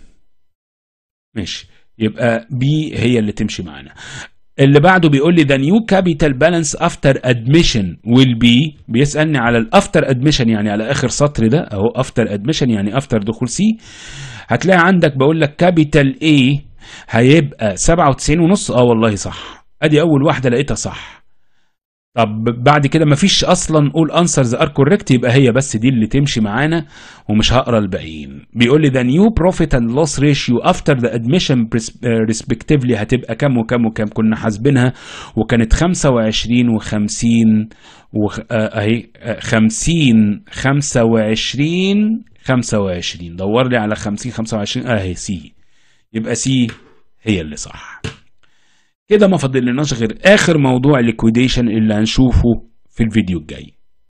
ماشي يبقى بي هي اللي تمشي معانا اللي بعده بيقول لي the new capital balance after admission will be بيسألني على الافتر admission يعني على اخر سطر ده اهو after admission يعني after دخول سي هتلاقي عندك بقول لك كابيتال A هيبقى 97 ونص اه والله صح ادي اول واحده لقيتها صح طب بعد كده مفيش اصلا all answers are correct يبقى هي بس دي اللي تمشي معانا ومش هقرا الباقيين بيقول لي the new profit and loss ratio after the admission respectively هتبقى كام وكام وكام كنا حاسبينها وكانت 25 و50 وخ... اهي 50 25 25 دور لي على 50 25 اهي سي يبقى سي هي اللي صح كده ما فاضلناش غير اخر موضوع الليكويديشن اللي هنشوفه في الفيديو الجاي